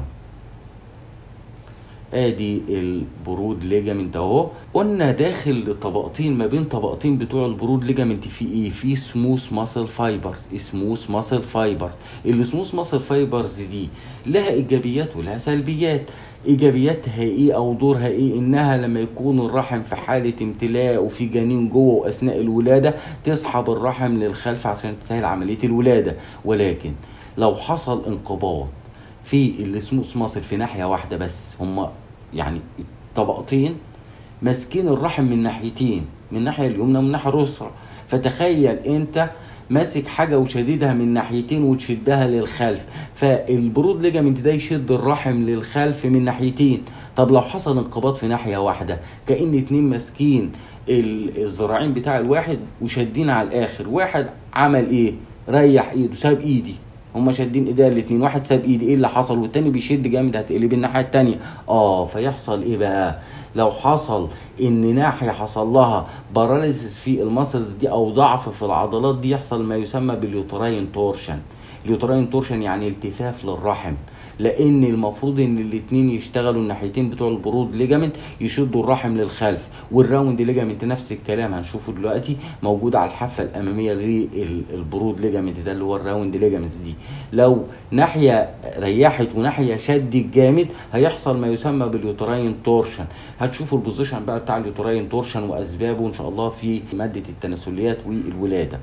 ادي البرود ليجامنت اهو قلنا داخل طبقتين ما بين طبقتين بتوع البرود ليجامنت في ايه في سموث ماسل فايبرز سموث ماسل فايبرز السموث ماسل فايبرز دي لها ايجابيات ولها سلبيات ايجابياتها ايه او دورها ايه انها لما يكون الرحم في حاله امتلاء وفي جنين جوه واثناء الولاده تسحب الرحم للخلف عشان تسهل عمليه الولاده ولكن لو حصل انقباض في السموث ماسل في ناحيه واحده بس هم يعني طبقتين ماسكين الرحم من ناحيتين من الناحيه اليمنى ومن الناحيه اليسرى فتخيل انت ماسك حاجة وشديدها من ناحيتين وتشدها للخلف فالبرود ليجامنت ده يشد الرحم للخلف من ناحيتين طب لو حصل انقباض في ناحية واحدة كأن اتنين ماسكين الذراعين بتاع الواحد وشادين على الآخر واحد عمل ايه ريح ايده ساب ايدي هما شادين ايديها الاثنين واحد ساب ايدي ايه اللي حصل والتاني بيشد جامد هتقلب الناحيه التانيه اه فيحصل ايه بقى لو حصل ان ناحيه حصل لها باراليسيس في المسلز دي او ضعف في العضلات دي يحصل ما يسمى باليوتراين تورشن اليوتراين تورشن يعني التفاف للرحم لان المفروض ان الاثنين يشتغلوا الناحيتين بتوع البرود ليجامنت يشدوا الرحم للخلف والراوند ليجامنت نفس الكلام هنشوفه دلوقتي موجود على الحافه الاماميه للبرود ليجامنت ده اللي هو الراوند ليجامنتس دي لو ناحيه ريحت وناحيه شدت جامد هيحصل ما يسمى باليوتراين تورشن هتشوفوا البوزيشن بقى بتاع اليوتراين تورشن واسبابه ان شاء الله في ماده التناسليات والولاده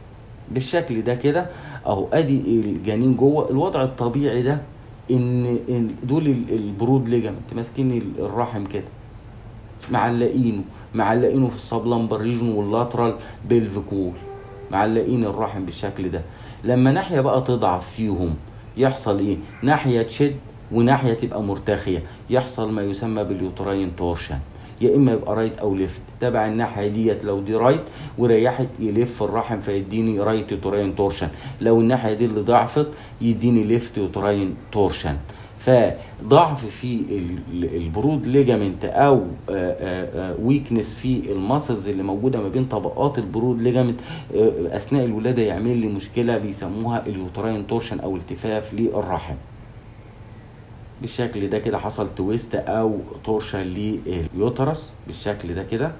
بالشكل ده كده اهو ادي الجنين جوه الوضع الطبيعي ده ان دول البرود ليجامنت ماسكين الرحم كده معلقينه معلقينه في السبلمبر ريجن واللاترال بيلفيكول معلقين الرحم بالشكل ده لما ناحيه بقى تضعف فيهم يحصل ايه ناحيه تشد وناحيه تبقى مرتخيه يحصل ما يسمى باليوتراين تورشن يا اما يبقى رايت او ليفت تبع الناحيه ديت لو دي رايت وريحت يلف الرحم فيديني رايت يوتراين تورشن لو الناحيه دي اللي ضعفت يديني ليفت يوتراين تورشن فضعف في البرود ليجامنت او ويكنس في الماسلز اللي موجوده ما بين طبقات البرود ليجامنت اثناء الولاده يعمل لي مشكله بيسموها اليوتراين تورشن او التفاف للرحم بالشكل ده كده حصل تويست او تورشن لليوترس بالشكل ده كده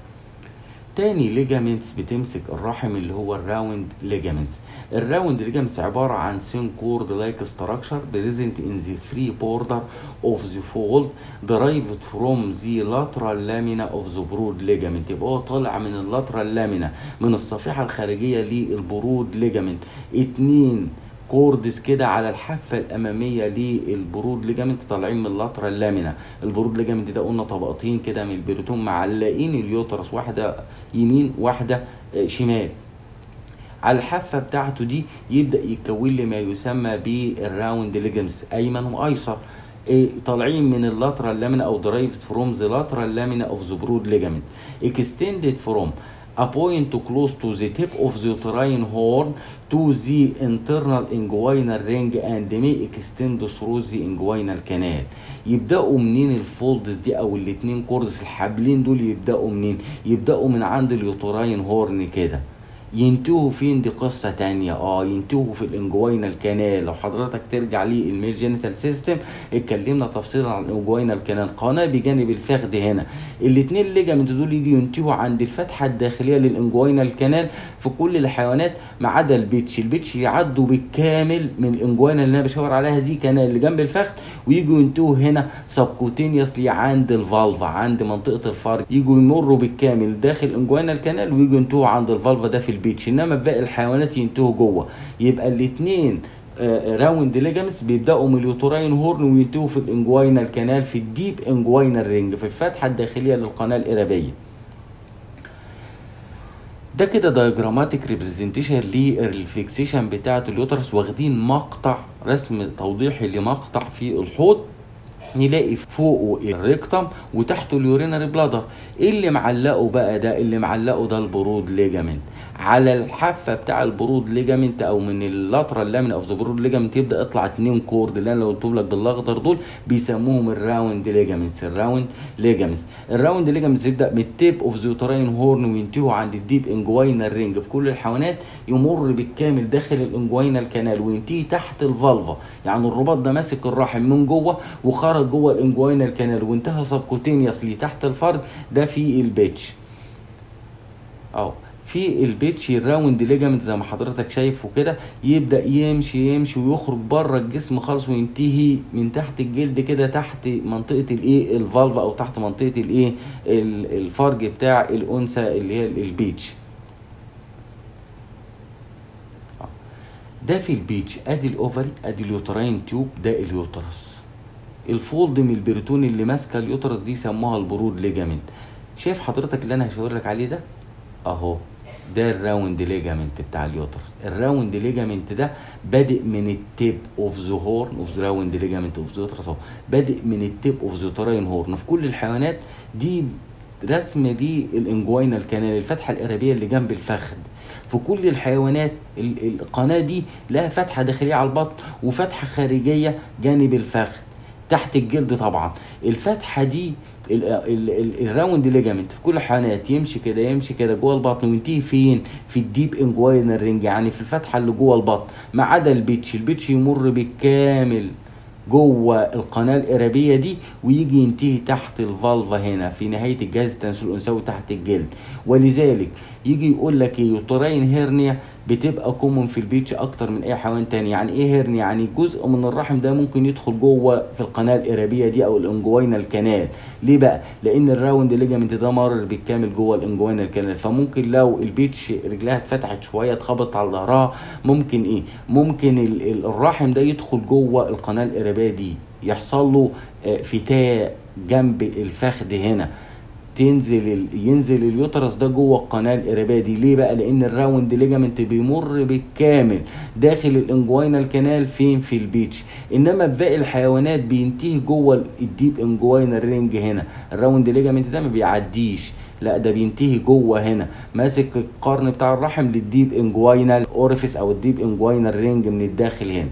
تاني ليجامنتس بتمسك الرحم اللي هو الراوند ليجامنتس الراوند ليجامنتس عبارة عن سين كورد لايك ستراكشر بريزنت ان ذا فري بوردر اوف ذا فولد derived from the lateral lamina of the broad ligament يبقى هو طالع من اللاترال لامينا من الصفيحة الخارجية للبرود ليجامنت اتنين كوردز كده على الحافه الاماميه للبرود ليجامنت طالعين من اللاترال لامينا البرود ليجامنت ده قلنا طبقتين كده من البريتون معلقين اليوترس واحده يمين واحده شمال على الحافه بتاعته دي يبدا يتكون لي ما يسمى بالراوند ليجمز ايمن وايسر إيه طالعين من اللاترال لامينا او derived from the lateral lamina of the broad ligament extended from a point close to the tip of the uterine horn to the internal inguinal ring and may extend through the inguinal canal يبداوا منين الفولدز دي او الاتنين كوردز الحبلين دول يبداوا منين يبداوا من عند اليوتراين هورن كده ينتهوا فين دي قصه تانية اه ينتهوا في الانجوينال كانال لو حضرتك ترجع لي الميل جينيتال سيستم اتكلمنا تفصيلا عن الانجوينال كانال قناه بجانب الفخذ هنا الاثنين ليجامنت دول يجي ينتهوا عند الفتحه الداخليه للانجوينال كانال في كل الحيوانات ما عدا البيتش البيتش يعدوا بالكامل من الانجوينال اللي انا بشاور عليها دي كانال اللي جنب الفخذ ويجوا ينتهوا هنا سبكوتينيوسلي عند الفالفا عند منطقه الفرج يجوا يمروا بالكامل داخل انجوينال كانال ويجوا ينتهوا عند الفالفا ده في البيتش انما باقي الحيوانات ينتهوا جوه يبقى الاثنين راوند ليجامنتس بيبداوا من اليوتراين هورن وينتهوا في الانجوينال كانال في الديب انجوينال رينج في الفتحه الداخليه للقناه الارابيه ده كده دايجراماتيك ريبريزنتيشن للفيكسيشن بتاعه اليوترس واخدين مقطع رسم توضيحي لمقطع في الحوض نلاقي فوقه الريكتم وتحته اليورينري بلادر ايه اللي معلقه بقى ده اللي معلقه ده البرود ليجامنت على الحافه بتاع البرود ليجامنت او من اللاترال لامين اوف ذا برود ليجامنت يبدا يطلع اتنين كورد اللي انا لو قلتهم لك بالاخضر دول بيسموهم الراوند ليجامنتس الراوند ليجامنتس الراوند ليجامنتس يبدا من التيب اوف ذا يوتراين هورن وينتهوا عند الديب انجوينال رينج في كل الحيوانات يمر بالكامل داخل الانجوينال كانال وينتهي تحت الفالفا يعني الرباط ده ماسك الرحم من جوه وخرج جوه الانجوينال كانال وانتهى سبكوتينيوسلي تحت الفرد ده في البيتش اهو في البيتش الراوند ليجامنت زي ما حضرتك شايفه كده يبدا يمشي يمشي ويخرج بره الجسم خالص وينتهي من تحت الجلد كده تحت منطقه الايه الفالف او تحت منطقه الايه الفرج بتاع الانثى اللي هي البيتش ده في البيتش ادي الاوفري ادي اليوتراين تيوب ده اليوترس الفولد من البريتون اللي ماسكه اليوترس دي سموها البرود ليجامنت شايف حضرتك اللي انا هشاور لك عليه ده اهو ده الراوند ليجامنت بتاع اليوترس الراوند ليجامنت ده بادئ من التيب اوف ذا هورن اوف ذا راوند ليجامنت اوف ذا يوترس اهو بادئ من التيب اوف ذا تراين هورن في كل الحيوانات دي رسم للانجوينال كانال الفتحه الارابيه اللي جنب الفخذ في كل الحيوانات القناه دي لها فتحه داخليه على البطن وفتحه خارجيه جانب الفخذ تحت الجلد طبعا الفتحه دي الراوند ليجامنت في كل الحيوانات يمشي كده يمشي كده جوه البطن وينتهي فين في الديب انجوينال رينج يعني في الفتحه اللي جوه البطن ما عدا البيتش البيتش يمر بالكامل جوه القناه الارابيه دي ويجي ينتهي تحت الفالفا هنا في نهايه الجهاز التناسلي الانثوي تحت الجلد ولذلك يجي يقول لك ايه يوتراين هيرنيا بتبقى كومون في البيتش اكتر من اي حيوان تاني يعني ايه هيرنيا يعني جزء من الرحم ده ممكن يدخل جوه في القناه الارابيه دي او الانجوينال كانال ليه بقى لان الراوند ليجامنت ده مرر بالكامل جوه الانجوينال كانال فممكن لو البيتش رجلها اتفتحت شويه اتخبط على ظهرها ممكن ايه ممكن الرحم ده يدخل جوه القناه الارابيه دي يحصل له فتاء جنب الفخذ هنا تنزل ينزل اليوترس ده جوه القناه الارابيه دي ليه بقى لان الراوند ليجامنت بيمر بالكامل داخل الانجوينال كانال فين في البيتش انما في باقي الحيوانات بينتهي جوه الديب انجوينال رينج هنا الراوند ليجامنت ده ما بيعديش لا ده بينتهي جوه هنا ماسك القرن بتاع الرحم للديب انجوينال اوريفيس او الديب انجوينال رينج من الداخل هنا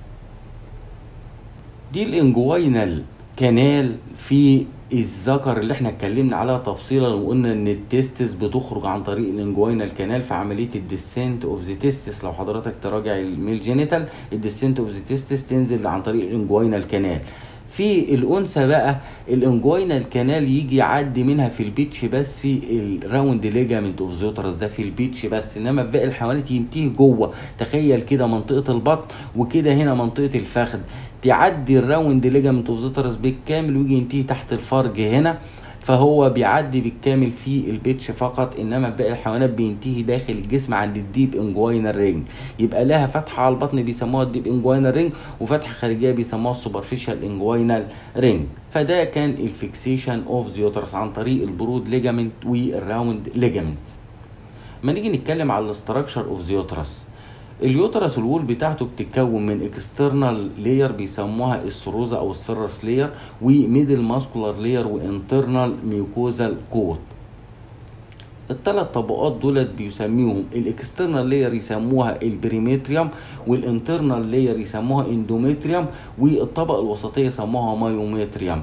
دي الانجوينال كانال في الذكر اللي احنا اتكلمنا عليها تفصيلا وقلنا ان التستس بتخرج عن طريق الانجوينال كانال في عمليه الديسنت اوف ذا تستس لو حضرتك تراجع الميل جينيتال الديسنت اوف ذا تستس تنزل عن طريق الانجوينال كانال في الانثى بقى الانجوينال كانال يجي يعدي منها في البيتش بس الراوند ليجامنت اوف زوترس ده في البيتش بس انما في باقي الحيوانات ينتهي جوه تخيل كده منطقه البطن وكده هنا منطقه الفخذ تعدي الراوند ليجامنت اوف زوترس بالكامل ويجي ينتهي تحت الفرج هنا فهو بيعدي بالكامل في البيتش فقط انما باقي الحيوانات بينتهي داخل الجسم عند الديب انجوينال رينج يبقى لها فتحه على البطن بيسموها الديب انجوينال رينج وفتحه خارجيه بيسموها السوبرفيشال انجوينال رينج فده كان الفيكسيشن اوف زيوترس عن طريق البرود ليجامنت والراوند ليجامنت ما نيجي نتكلم على الاستراكشر اوف زيوترس اليوترس الوول بتاعته بتتكون من اكسترنال لاير بيسموها السروزا او السيرس لاير وميدل ماسكولار لاير وانترنال ميوكوزال كوت الثلاث طبقات دولت بيسميهم الاكسترنال لاير يسموها البريمتريوم والانترنال لاير يسموها اندومتريوم والطبقه الوسطيه يسموها مايومتريوم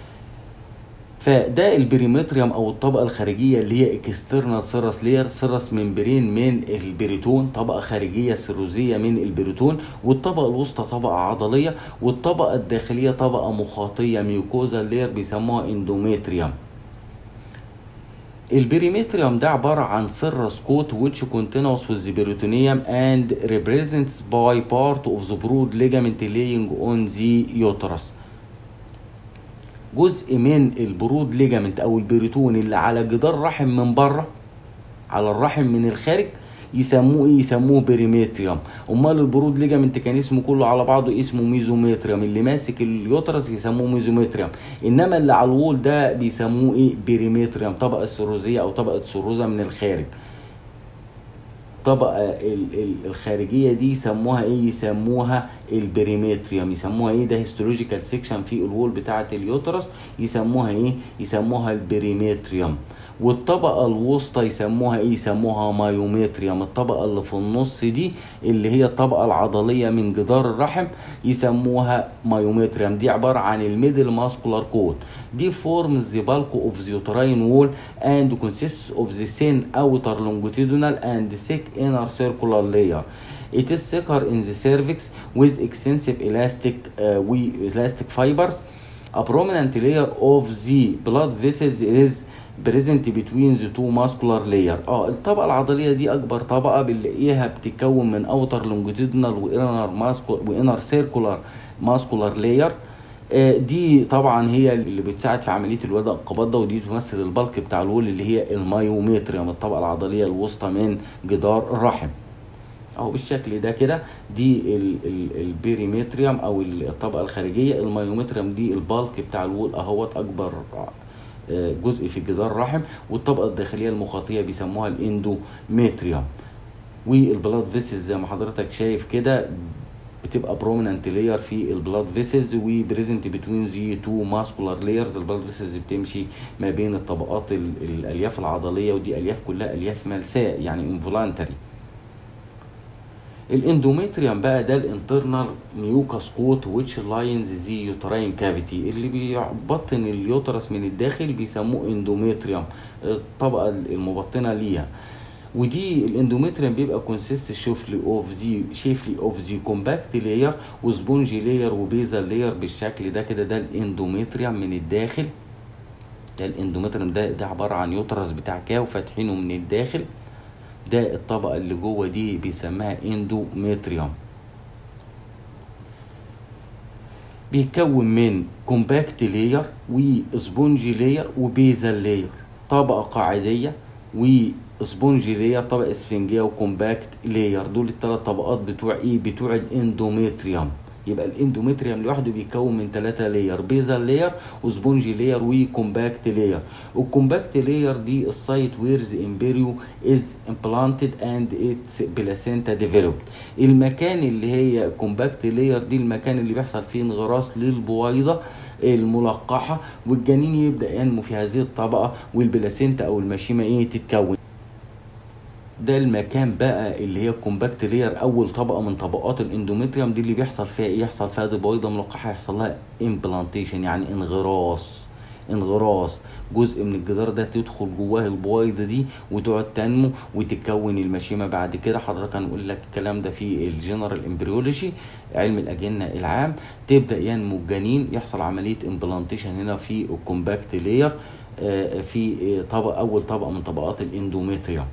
فده البريمتريوم او الطبقه الخارجيه اللي هي اكسترنال سيرس لير سيرس ممبرين من البريتون طبقه خارجيه سيروزيه من البريتون والطبقه الوسطى طبقه عضليه والطبقه الداخليه طبقه مخاطيه ميوكوزا لير بيسموها اندومتريوم البريمتريوم ده عبارة عن سيرس كوت which continues with the peritoneum and represents by part of the broad ligament laying on the uterus جزء من البرود ليجامنت او البريتون اللي على جدار الرحم من بره على الرحم من الخارج يسموه ايه يسموه بريمتريوم امال البرود ليجامنت كان اسمه كله على بعضه اسمه ميزومتريوم اللي ماسك اليوترس يسموه ميزومتريوم انما اللي على الوول ده بيسموه ايه بريمتريوم طبقه سيروزيه او طبقه سيروزه من الخارج الطبقة ال- ال- الخارجية دي يسموها ايه يسموها البريمتريوم يسموها ايه ده هيستولوجيكال سيكشن في الوول بتاعة اليوترس يسموها ايه يسموها البريمتريوم والطبقة الوسطى يسموها ايه يسموها مايومتريوم الطبقة اللي في النص دي اللي هي الطبقة العضلية من جدار الرحم يسموها مايومتريوم دي عبارة عن الميدل ماسكولار كود دي forms the bulk of the uterine wall and consists of the thin outer longitudinal and thick inner circular layer. It is thicker in the cervix with extensive elastic uh, we, elastic fibers. A prominent layer of the blood vessels is present between the two muscular layer. اه الطبقة العضلية دي أكبر طبقة بنلاقيها بتتكون من outer longitudinal و inner muscular و inner circular muscular layer. آه، دي طبعا هي اللي بتساعد في عمليه الوضع القبضه ودي تمثل البلك بتاع الول اللي هي المايومتريوم الطبقه العضليه الوسطى من جدار الرحم اهو بالشكل ده كده دي ال- ال- البيريمتريوم او الطبقه الخارجيه المايومتريوم دي البلك بتاع الول اهوت اكبر آه، جزء في جدار الرحم والطبقه الداخليه المخاطيه بيسموها الاندومتريوم والبلاد فيسز زي ما حضرتك شايف كده بتبقى بروميننت لاير في البلاد فيسلز وبريزنت بتوين ذي تو ماسكولار لايرز البلاد فيسلز بتمشي ما بين الطبقات ال- الالياف العضليه ودي الياف كلها الياف ملساء يعني انفولانتري الاندوميتريوم بقى ده الانترنال ميوكاس كوت ويتش لاينز زي يوتراين كافيتي اللي بيبطن اليوترس من الداخل بيسموه اندوميتريوم الطبقه المبطنه ليها ودي الاندوميتريوم بيبقى كونسيست شيفلي اوف زي شيفلي اوف زي كومباكت لاير وسبونجي لاير وبيزل لاير بالشكل ده كده ده الاندوميتريوم من الداخل ده الاندوميتريوم ده ده عباره عن يوترس بتاع كاو فاتحينه من الداخل ده الطبقه اللي جوه دي بيسموها اندوميتريوم بيتكون من كومباكت لاير وسبونجي لاير وبيزل لاير طبقه قاعديه وسبونجي لاير طبقه اسفنجيه وكومباكت لاير دول الثلاث طبقات بتوع ايه بتوع الاندوميتريوم يبقى الاندوميتريوم لوحده بيتكون من ثلاثة لاير بيزل لاير وسبونجي لاير وكومباكت لاير الكومباكت لاير دي السايت ويرز امبريو از امبلانتد اند اتس بلاسينتا ديفلوبد المكان اللي هي كومباكت لاير دي المكان اللي بيحصل فيه انغراس للبويضه الملقحه والجنين يبدا ينمو في هذه الطبقه والبلاسينتا او المشيمه ايه تتكون ده المكان بقى اللي هي الكومباكت لير اول طبقه من طبقات الاندوميتريوم دي اللي بيحصل فيها ايه يحصل فيها دي بويضه ملقحه يحصل لها امبلانتيشن يعني انغراس انغراس جزء من الجدار ده تدخل جواه البويضه دي وتقعد تنمو وتتكون المشيمه بعد كده حضرتك هنقول لك الكلام ده في الجنرال امبريولوجي علم الاجنه العام تبدا ينمو الجنين يحصل عمليه امبلانتيشن هنا في الكومباكت لير في طبقه اول طبقه من طبقات الاندوميتريوم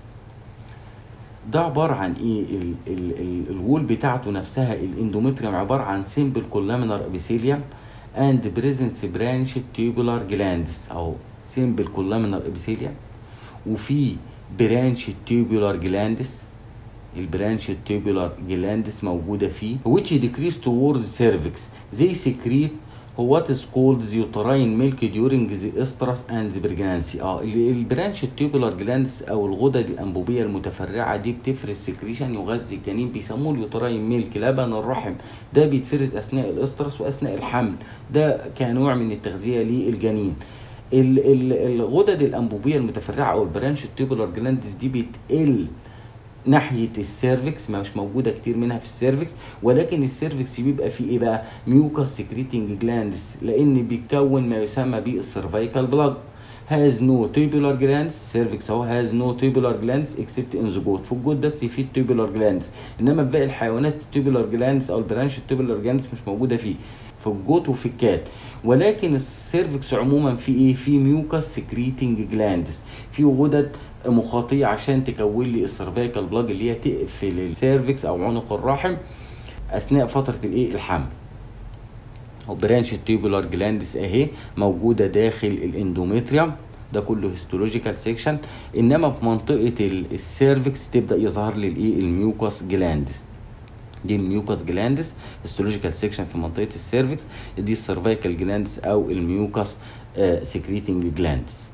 ده عبارة عن ايه ال ال ال الوول بتاعته نفسها الاندومتريوم عبارة عن سيمبل كولامينار ابيثيليوم اند بريزنس برانش تيوبولار جلاندس او سيمبل كولامينار ابيثيليوم وفي برانش تيوبولار جلاندس البرانش التيوبولار جلاندس موجودة فيه which decrease towards cervix they secrete what is called the uterine milk during the estrus and the pregnancy اه البرانش التيوبولار جلاندس او الغدد الانبوبيه المتفرعه دي بتفرز سكريشن يغذي الجنين بيسموه اليوتراين ميلك لبن الرحم ده بيتفرز اثناء الاسترس واثناء الحمل ده كنوع من التغذيه للجنين الغدد الانبوبيه المتفرعه او البرانش التيوبولار جلاندس دي بتقل ناحيه السيرفكس مش موجوده كتير منها في السيرفكس ولكن السيرفكس بيبقى فيه ايه بقى ميوكاس سكريتنج جلاندز لان بيتكون ما يسمى بالسيرفيكال بلاد has no tubular glands cervix اهو has no tubular glands except in the goat في الجوت بس في tubular glands انما في باقي الحيوانات tubular glands او البرانش tubular glands مش موجوده فيه في الجوت وفي الكات ولكن السيرفكس عموما في ايه في ميوكاس سكريتنج جلاندز في غدد مخاطيه عشان تكون لي السيرفيكال بلاج اللي هي تقفل السيرفكس او عنق الرحم اثناء فتره الايه الحمل برانش التيوبولار جلاندس اهي موجوده داخل الاندوميتريوم ده كله هيستولوجيكال سيكشن انما في منطقه ال- السيرفكس تبدا يظهر لي الايه الميوكوس جلاندس دي الميوكوس جلاندس هيستولوجيكال سيكشن في منطقه السيرفكس دي السيرفيكال جلاندس او الميوكوس سكريتنج جلاندس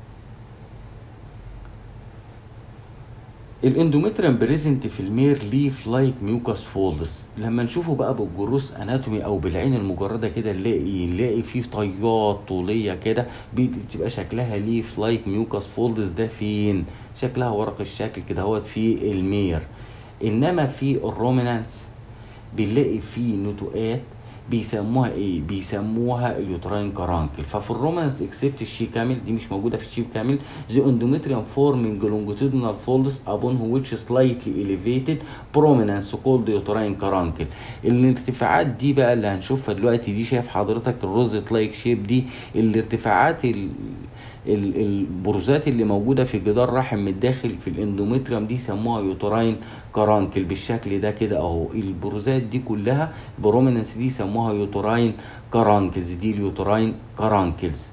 الاندومتريم بريزنت في المير ليف لايك ميوكاس فولدز لما نشوفه بقى بالجروس اناتومي او بالعين المجرده كده نلاقي نلاقي فيه طيات طوليه كده بتبقى شكلها ليف لايك ميوكاس فولدز ده فين شكلها ورق الشكل كده هوت في المير انما في الرومينانس بنلاقي فيه نتوءات بيسموها ايه بيسموها اليوتراين كارانكل ففي الرومانس اكسبت الشي كامل دي مش موجوده في الشي كامل the endometrium forming longitudinal folds upon which slightly elevated prominence called uterine caruncle الارتفاعات دي بقى اللي هنشوفها دلوقتي دي شايف حضرتك الروزت لايك شيب دي الارتفاعات ال ال- البروزات اللي موجوده في جدار رحم من الداخل في الاندومتريوم دي سموها يوتراين كارانكل بالشكل ده كده اهو البروزات دي كلها بروميننس دي سموها يوتراين كارانكلز دي اليوتراين كارانكلز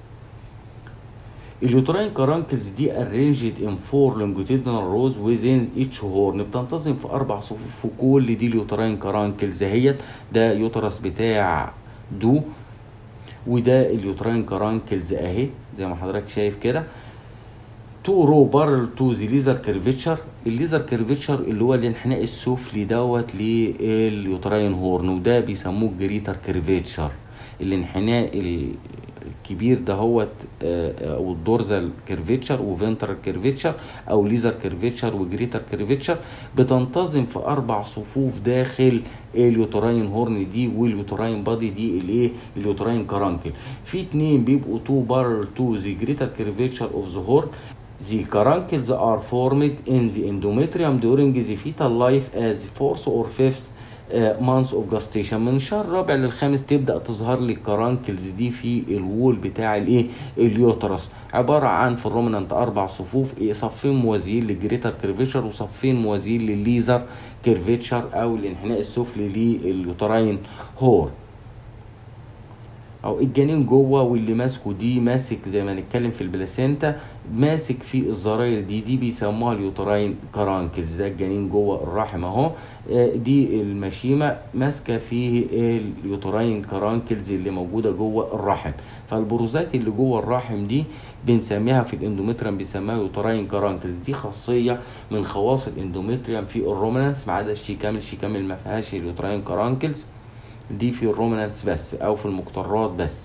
اليوتراين كارانكلز دي arranged in four longitudinal rows within each horn بتنتظم في اربع صفوف في كل دي اليوتراين كارانكلز اهيت ده يوترس بتاع دو وده اليوتراين كارانكلز اهي زي ما حضرتك شايف كده تو رو بارل تو ذا ليزر كيرفيتشر الليزر كيرفيتشر اللي هو الانحناء السفلي دوت لليوتراين هورن وده بيسموه جريتر كيرفيتشر الانحناء ال- الكبير ده هوت آه، او الدورزال كيرفيتشر وفنترال كيرفيتشر او ليزر كيرفيتشر وجريتر كيرفيتشر بتنتظم في اربع صفوف داخل اليوتراين هورن دي واليوتراين بادي دي الايه اليوتراين كارانكل في اتنين بيبقوا تو بارل تو ذا جريتر كيرفيتشر اوف ذا هورن The caruncles are formed in the endometrium during the fetal life as fourth or fifth uh, months of gestation من الشهر الرابع للخامس تبدا تظهر لي الكارانكلز دي في الوول بتاع الايه اليوترس عباره عن في الرومنانت اربع صفوف إيه صفين موازيين للجريتر كيرفيتشر وصفين موازيين للليزر كيرفيتشر او الانحناء السفلي لليوتراين هور او الجنين جوه واللي ماسكه دي ماسك زي ما نتكلم في البلاسينتا ماسك في الزراير دي دي بيسموها اليوتراين كارانكلز ده الجنين جوه الرحم اهو آه، دي المشيمه ماسكه في اليوتراين كارانكلز اللي موجوده جوه الرحم فالبروزات اللي جوه الرحم دي بنسميها في الاندومتريم بنسميها يوتراين كارانكلز دي خاصيه من خواص الاندومتريم في الرومانس ما عدا الشي كامل الشي كامل ما فيهاش اليوتراين كارانكلز دي في الرومانس بس او في المقطرات بس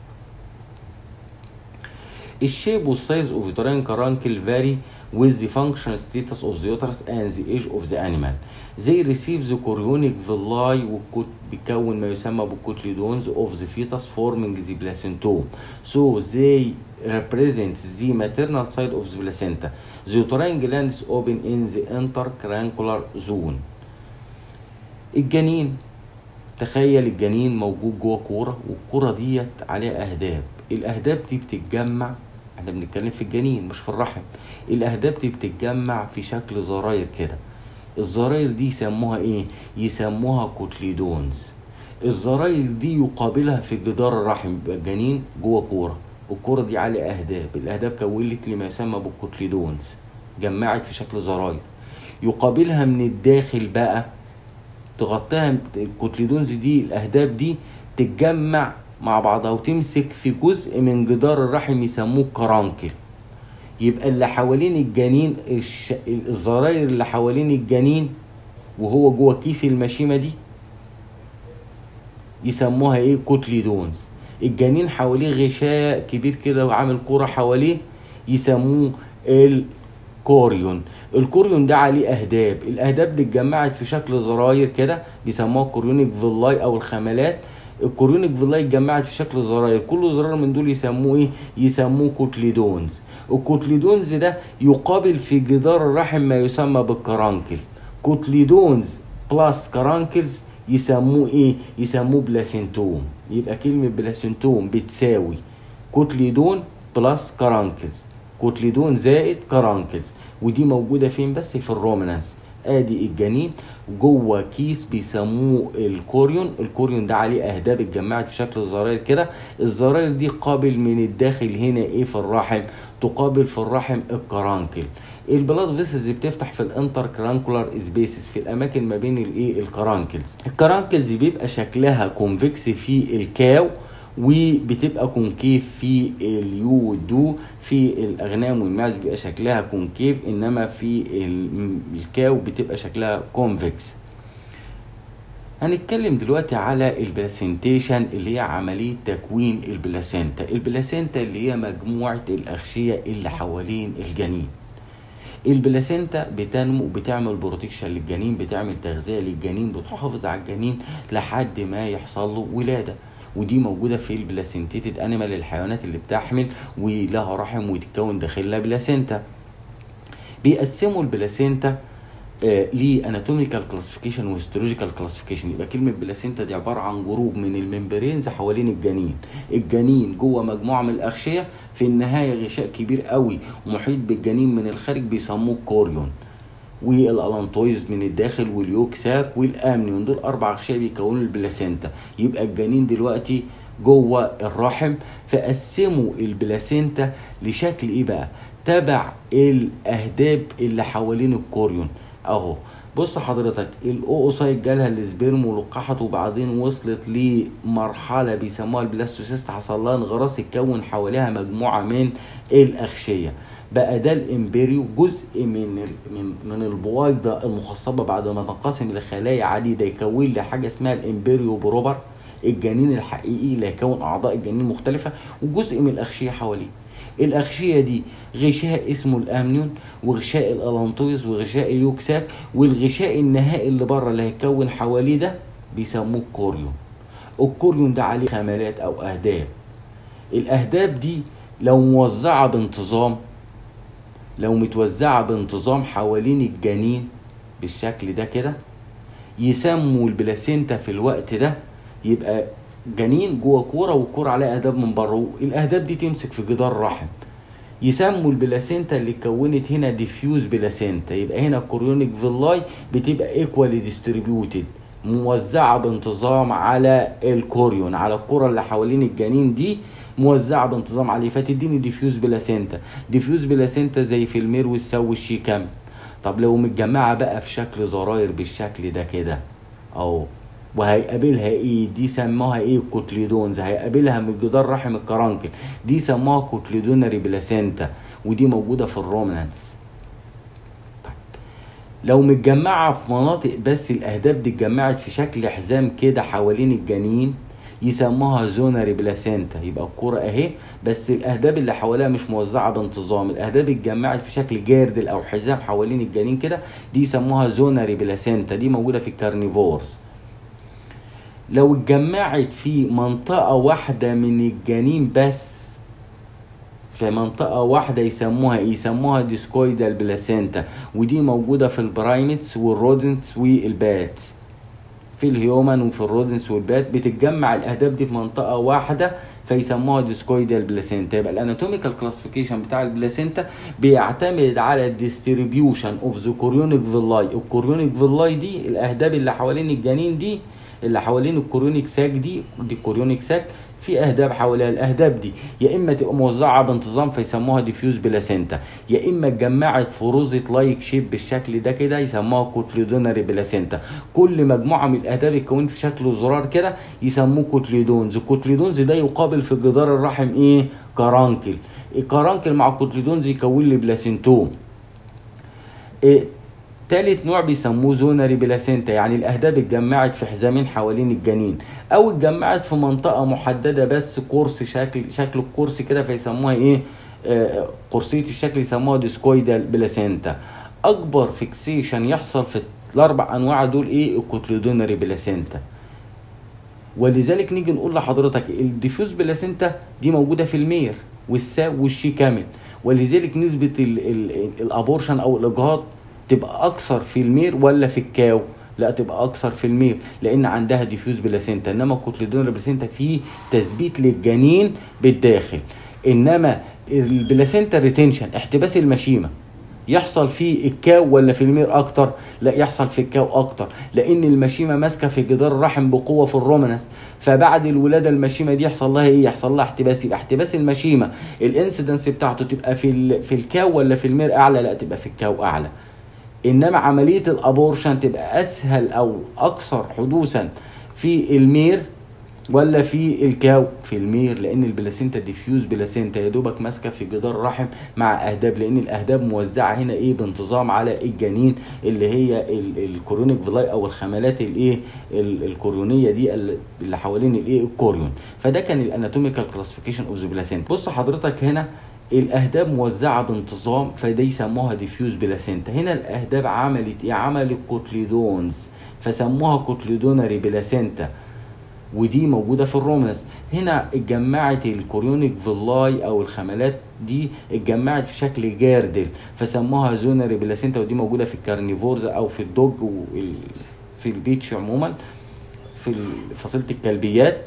الشيب والسايز اوف uterine caruncle vary with the functional status of the uterus and the age of the animal. They receive the chorionic villi والكت بيكون ما يسمى بالكوتليدونز of the fetus forming the placentum. So they represent the maternal side of the placenta. The uterine glands open in the intercrancular zone. الجنين تخيل الجنين موجود جوه كوره والكوره ديت عليها اهداب الاهداب دي بتتجمع احنا بنتكلم في الجنين مش في الرحم الاهداب دي بتتجمع في شكل زراير كده الزراير دي يسموها ايه يسموها كوتليدونز الزراير دي يقابلها في جدار الرحم يبقى الجنين جوه كوره الكوره دي عليها اهداب الاهداب كونت لي ما يسمى بالكوتليدونز جمعت في شكل زراير يقابلها من الداخل بقى تغطيها الكوتليدونز دي الاهداب دي تتجمع مع بعضها وتمسك في جزء من جدار الرحم يسموه كرانكل يبقى اللي حوالين الجنين الش... الزراير اللي حوالين الجنين وهو جوه كيس المشيمه دي يسموها ايه كوتليدونز الجنين حواليه غشاء كبير كده وعامل كوره حواليه يسموه الكوريون الكوريون ده عليه اهداب الاهداب دي اتجمعت في شكل زراير كده بيسموها كوريونيك فيلاي او الخملات الكوريونيك فيلاي اتجمعت في شكل زراير كل زرار من دول يسموه ايه يسموه كوتليدونز الكوتليدونز ده يقابل في جدار الرحم ما يسمى بالكرانكل كوتليدونز بلس كرانكلز يسموه ايه يسموه بلاسنتوم يبقى كلمة بلاسنتوم بتساوي كوتليدون بلس كرانكلز كوتليدون زائد كرانكلز ودي موجودة فين بس في الرومنانس ادي الجنين جوه كيس بيسموه الكوريون الكوريون ده عليه اهداب اتجمعت في شكل زراير كده الزراير دي قابل من الداخل هنا ايه في الرحم تقابل في الرحم الكرانكل البلاد فيسز بتفتح في الانتر كرانكولار سبيسز في الاماكن ما بين الايه الكرانكلز الكرانكلز بيبقى شكلها كونفكس في الكاو وبتبقى كونكيف في اليو والدو في الاغنام والماعز بيبقى شكلها كونكيف انما في الكاو بتبقى شكلها كونفكس هنتكلم دلوقتي على البلاسنتيشن اللي هي عملية تكوين البلاسنتا البلاسنتا اللي هي مجموعة الأغشية اللي حوالين الجنين البلاسنتا بتنمو بتعمل بروتكشن للجنين بتعمل تغذية للجنين بتحافظ على الجنين لحد ما يحصل له ولادة ودي موجودة في البلاسنتيتد انيمال الحيوانات اللي بتحمل ولها رحم وتتكون داخلها بلاسنتا بيقسموا البلاسنتا آه لاناتوميكال كلاسيفيكيشن وهيستولوجيكال كلاسيفيكيشن يبقى كلمه بلاسينتا دي عباره عن جروب من الممبرينز حوالين الجنين الجنين جوه مجموعه من الاغشيه في النهايه غشاء كبير قوي محيط بالجنين من الخارج بيسموه كوريون والالانتويز من الداخل واليوك ساك والامنيون دول اربع اغشيه بيكونوا البلاسينتا يبقى الجنين دلوقتي جوه الرحم فقسموا البلاسينتا لشكل ايه بقى تبع الاهداب اللي حوالين الكوريون اهو بص حضرتك الاوسايت جالها السبرم ولقحت وبعدين وصلت لمرحله بيسموها البلاستوسيست حصل لها انغراس اتكون حواليها مجموعه من الاغشيه بقى ده الامبريو جزء من من من البويضه المخصبه بعد ما تنقسم لخلايا عديده يكون لي حاجه اسمها الامبريو بروبر الجنين الحقيقي اللي هيكون اعضاء الجنين مختلفه وجزء من الاغشيه حواليه الأغشية دي غشاء اسمه الأمنيون وغشاء الألانتويز وغشاء اليوكساك والغشاء النهائي اللي بره اللي هيكون حواليه ده بيسموه الكوريون الكوريون ده عليه خمالات أو أهداب الأهداب دي لو موزعة بانتظام لو متوزعة بانتظام حوالين الجنين بالشكل ده كده يسموا البلاسينتا في الوقت ده يبقى جنين جوه كوره والكوره عليها اهداب من بره الاهداب دي تمسك في جدار الرحم يسموا البلاسينتا اللي اتكونت هنا ديفيوز بلاسينتا يبقى هنا الكوريونيك فيلاي بتبقى ايكوالي ديستريبيوتد موزعه بانتظام على الكوريون على الكره اللي حوالين الجنين دي موزعه بانتظام عليه فتديني ديفيوز بلاسينتا ديفيوز بلاسينتا زي في المير والسو والشيكام طب لو متجمعه بقى في شكل زراير بالشكل ده كده اهو وهيقابلها ايه دي سموها ايه كوتليدونز هيقابلها من جدار رحم الكرانكل دي سموها كوتليدونري بلاسينتا ودي موجوده في الرومنانس طيب لو متجمعه في مناطق بس الاهداب دي اتجمعت في شكل حزام كده حوالين الجنين يسموها زونري بلاسينتا يبقى الكوره اهي بس الاهداب اللي حواليها مش موزعه بانتظام الاهداب اتجمعت في شكل جاردل او حزام حوالين الجنين كده دي يسموها زونري بلاسينتا دي موجوده في الكارنيفورز لو اتجمعت في منطقة واحدة من الجنين بس في منطقة واحدة يسموها ايه؟ يسموها ديسكويدال بلاسينتا ودي موجودة في البرايمتس والرودنتس والباتس في الهيومن وفي الرودنس والبات بتتجمع الاهداب دي في منطقه واحده فيسموها ديسكويدال بلاسينتا يبقى الاناتوميكال كلاسيفيكيشن بتاع البلاسينتا بيعتمد على الديستريبيوشن اوف ذا كوريونيك فيلاي الكوريونيك فيلاي دي الاهداب اللي حوالين الجنين دي اللي حوالين الكوريونيك ساك دي دي الكوريونيك ساك في اهداب حواليها الاهداب دي يا اما تبقى موزعه بانتظام فيسموها ديفيوز بلاسينتا يا اما اتجمعت في روزة لايك شيب بالشكل ده كده يسموها كوتليدونري بلاسينتا كل مجموعه من الاهداب يتكون في شكل زرار كده يسموه كوتليدونز الكوتليدونز ده يقابل في جدار الرحم ايه كرانكل الكرانكل مع الكوتليدونز يكون لي بلاسينتوم إيه تالت نوع بيسموه زونري بلاسينتا يعني الاهداب اتجمعت في حزامين حوالين الجنين او اتجمعت في منطقه محدده بس قرص شكل شكل القرص كده فيسموها ايه آه قرصيه الشكل يسموها ديسكويدال بلاسينتا اكبر فيكسيشن يحصل في الاربع انواع دول ايه الكوتلودونري بلاسينتا ولذلك نيجي نقول لحضرتك الديفيوز بلاسينتا دي موجوده في المير والسا والشي كامل ولذلك نسبه الابورشن او الاجهاض تبقى اكثر في المير ولا في الكاو لا تبقى اكثر في المير لان عندها ديفيوز بلاسينتا انما الكوتليدون بلاسينتا فيه تثبيت للجنين بالداخل انما البلاسينتا ريتنشن احتباس المشيمه يحصل في الكاو ولا في المير اكتر لا يحصل في الكاو اكتر لان المشيمه ماسكه في جدار الرحم بقوه في الرومنس فبعد الولاده المشيمه دي يحصل لها ايه يحصل لها احتباس يبقى احتباس المشيمه الانسيدنس بتاعته تبقى في ال- في الكاو ولا في المير اعلى لا تبقى في الكاو اعلى انما عمليه الابورشن تبقى اسهل او اكثر حدوثا في المير ولا في الكاو في المير لان البلاسينتا ديفيوز بلاسينتا يا دوبك ماسكه في جدار الرحم مع اهداب لان الاهداب موزعه هنا ايه بانتظام على الجنين اللي هي ال- الكورونيك فيلاي او الخملات الايه ال- الكوريونيه دي ال- اللي حوالين الايه الكوريون فده كان الاناتوميكال كلاسيفيكيشن اوف ذا بلاسينتا بص حضرتك هنا الاهداب موزعه بانتظام فده يسموها ديفيوز بلاسينتا هنا الاهداب عملت ايه عملت كوتليدونز فسموها كوتليدونري بلاسينتا ودي موجودة في الرومنس هنا اتجمعت الكوريونيك فيلاي او الخملات دي اتجمعت في شكل جاردل فسموها زونري بلاسينتا ودي موجودة في الكارنيفورز او في الدوج وال- في البيتش عموما في فصيلة الكلبيات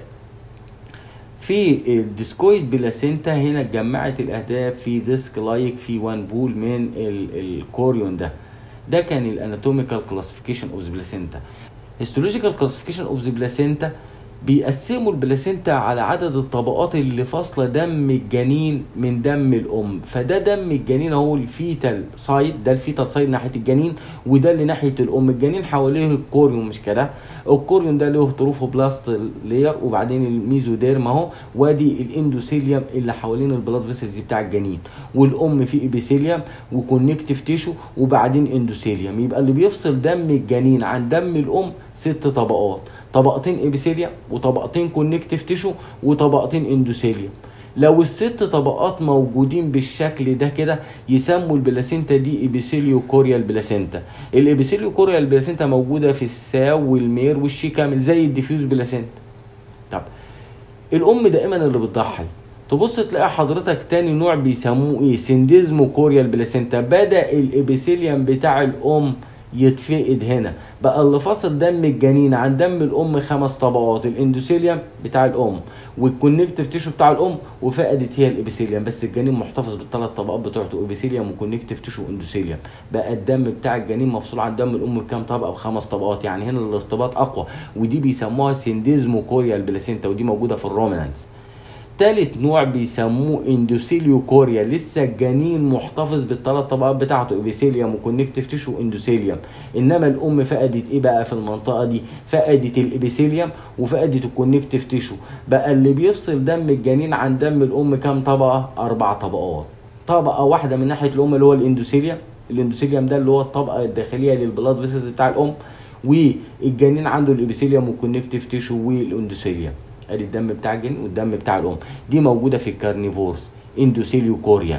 في الديسكويد بلاسينتا هنا اتجمعت الاهداف في ديسك لايك في وان بول من ال- الكوريون ده ده كان الاناتوميكال كلاسيفيكيشن اوف ذا بلاسينتا هيستولوجيكال كلاسيفيكيشن اوف ذا بلاسينتا بيقسموا البلاسينتا على عدد الطبقات اللي فاصله دم الجنين من دم الام فده دم الجنين اهو الفيتال سايد ده الفيتال سايد ناحيه الجنين وده اللي ناحيه الام الجنين حواليه الكوريون مش كده الكوريون ده له تروفوبلاست لير وبعدين الميزوديرم اهو وادي الاندوثيليوم اللي حوالين البلاد فيسلز بتاع الجنين والام في ابيثيليوم وكونكتيف تيشو وبعدين اندوثيليوم يبقى اللي بيفصل دم الجنين عن دم الام ست طبقات طبقتين ابيثيليوم وطبقتين كونكتيف تيشو وطبقتين اندوثيليوم لو الست طبقات موجودين بالشكل ده كده يسموا البلاسينتا دي ابيثيليو كوريال بلاسينتا الابيثيليو كوريال بلاسينتا موجوده في الساو والمير والشيكامل زي الديفيوز بلاسينتا طب الام دائما اللي بتضحي تبص تلاقي حضرتك تاني نوع بيسموه ايه سنديزمو كوريال بلاسينتا بدا الابيثيليوم بتاع الام يتفقد هنا بقى اللي فاصل دم الجنين عن دم الام خمس طبقات الاندوثيليوم بتاع الام والكونكتيف تيشو بتاع الام وفقدت هي الابيثيليوم بس الجنين محتفظ بالثلاث طبقات بتوعته ابيثيليوم وكونكتيف تيشو واندوثيليوم بقى الدم بتاع الجنين مفصول عن دم الام بكام طبقه بخمس طبقات يعني هنا الارتباط اقوى ودي بيسموها سنديزمو كوريال بلاسينتا ودي موجوده في الرومانانس تالت نوع بيسموه اندوثيليو كوريا لسه الجنين محتفظ بالثلاث طبقات بتاعته ابيثيليوم وكونكتيف تيشو واندوثيليوم انما الام فقدت ايه بقى في المنطقه دي فقدت الابيثيليوم وفقدت الكونكتيف تيشو بقى اللي بيفصل دم الجنين عن دم الام كام طبقه اربع طبقات طبقه واحده من ناحيه الام اللي هو الاندوثيليوم الاندوثيليوم ده اللي هو الطبقه الداخليه للبلاد فيسلز بتاع الام والجنين عنده الابيثيليوم والكونكتيف تيشو والاندوثيليوم ادي الدم بتاع الجنين والدم بتاع الام دي موجوده في الكارنيفورز اندوثيليو كوريال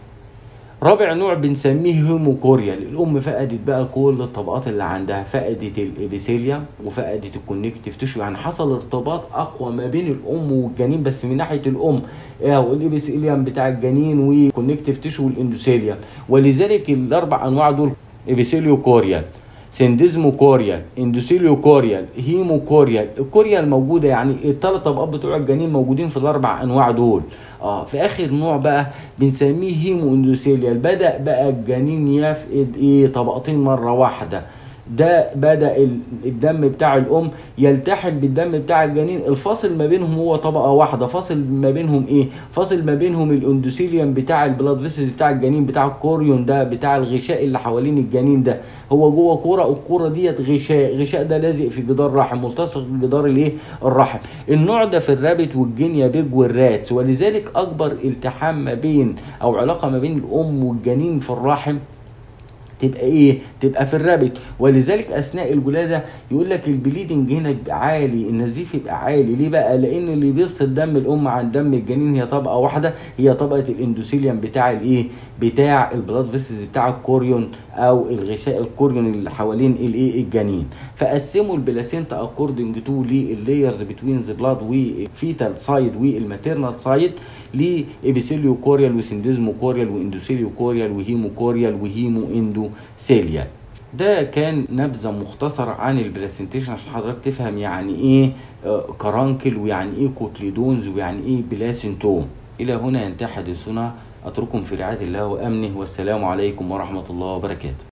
رابع نوع بنسميه هيموكوريال الام فقدت بقى كل الطبقات اللي عندها فقدت الابيثيليوم وفقدت الكونكتيف تيشو يعني حصل ارتباط اقوى ما بين الام والجنين بس من ناحيه الام اهو الابيثيليوم بتاع الجنين والكونكتيف تيشو والاندوثيليوم ولذلك الاربع انواع دول ابيثيليو كوريال سنديزمو كوريال اندوثيليو كوريال هيمو كوريال الكوريال موجوده يعني الثلاث طبقات بتوع الجنين موجودين في الاربع انواع دول اه في اخر نوع بقى بنسميه هيمو اندوثيليال بدا بقى الجنين يفقد ايه طبقتين مره واحده ده بدا ال- الدم بتاع الام يلتحم بالدم بتاع الجنين الفاصل ما بينهم هو طبقه واحده فاصل ما بينهم ايه فاصل ما بينهم الاندوثيليوم بتاع البلاد فيسلز بتاع الجنين بتاع الكوريون ده بتاع الغشاء اللي حوالين الجنين ده هو جوه كوره الكوره ديت غشاء غشاء ده لازق في جدار الرحم ملتصق بجدار الايه الرحم النوع ده في الرابت والجنيا بيج والرات ولذلك اكبر التحام ما بين او علاقه ما بين الام والجنين في الرحم تبقى ايه تبقى في الرابط ولذلك اثناء الولاده يقول لك البليدنج هنا يبقى عالي النزيف يبقى عالي ليه بقى لان اللي بيفصل دم الام عن دم الجنين هي طبقه واحده هي طبقه الاندوثيليوم بتاع الايه بتاع البلاد فيسز بتاع الكوريون او الغشاء الكوريون اللي حوالين الايه الجنين فقسموا البلاسينتا اكوردنج تو لللايرز بتوين ذا بلاد وفيتال سايد والماتيرنال سايد لابيثيليو كوريال وسنديزمو كوريال واندوثيليو كوريال وهيمو كوريال وهيمو اندو سيليا ده كان نبذة مختصرة عن البلاسنتيشن عشان حضرتك تفهم يعني ايه آه، كرانكل ويعني ايه كوتليدونز ويعني ايه بلاسنتوم الى هنا ينتهي حديثنا اترككم في رعايه الله وامنه والسلام عليكم ورحمه الله وبركاته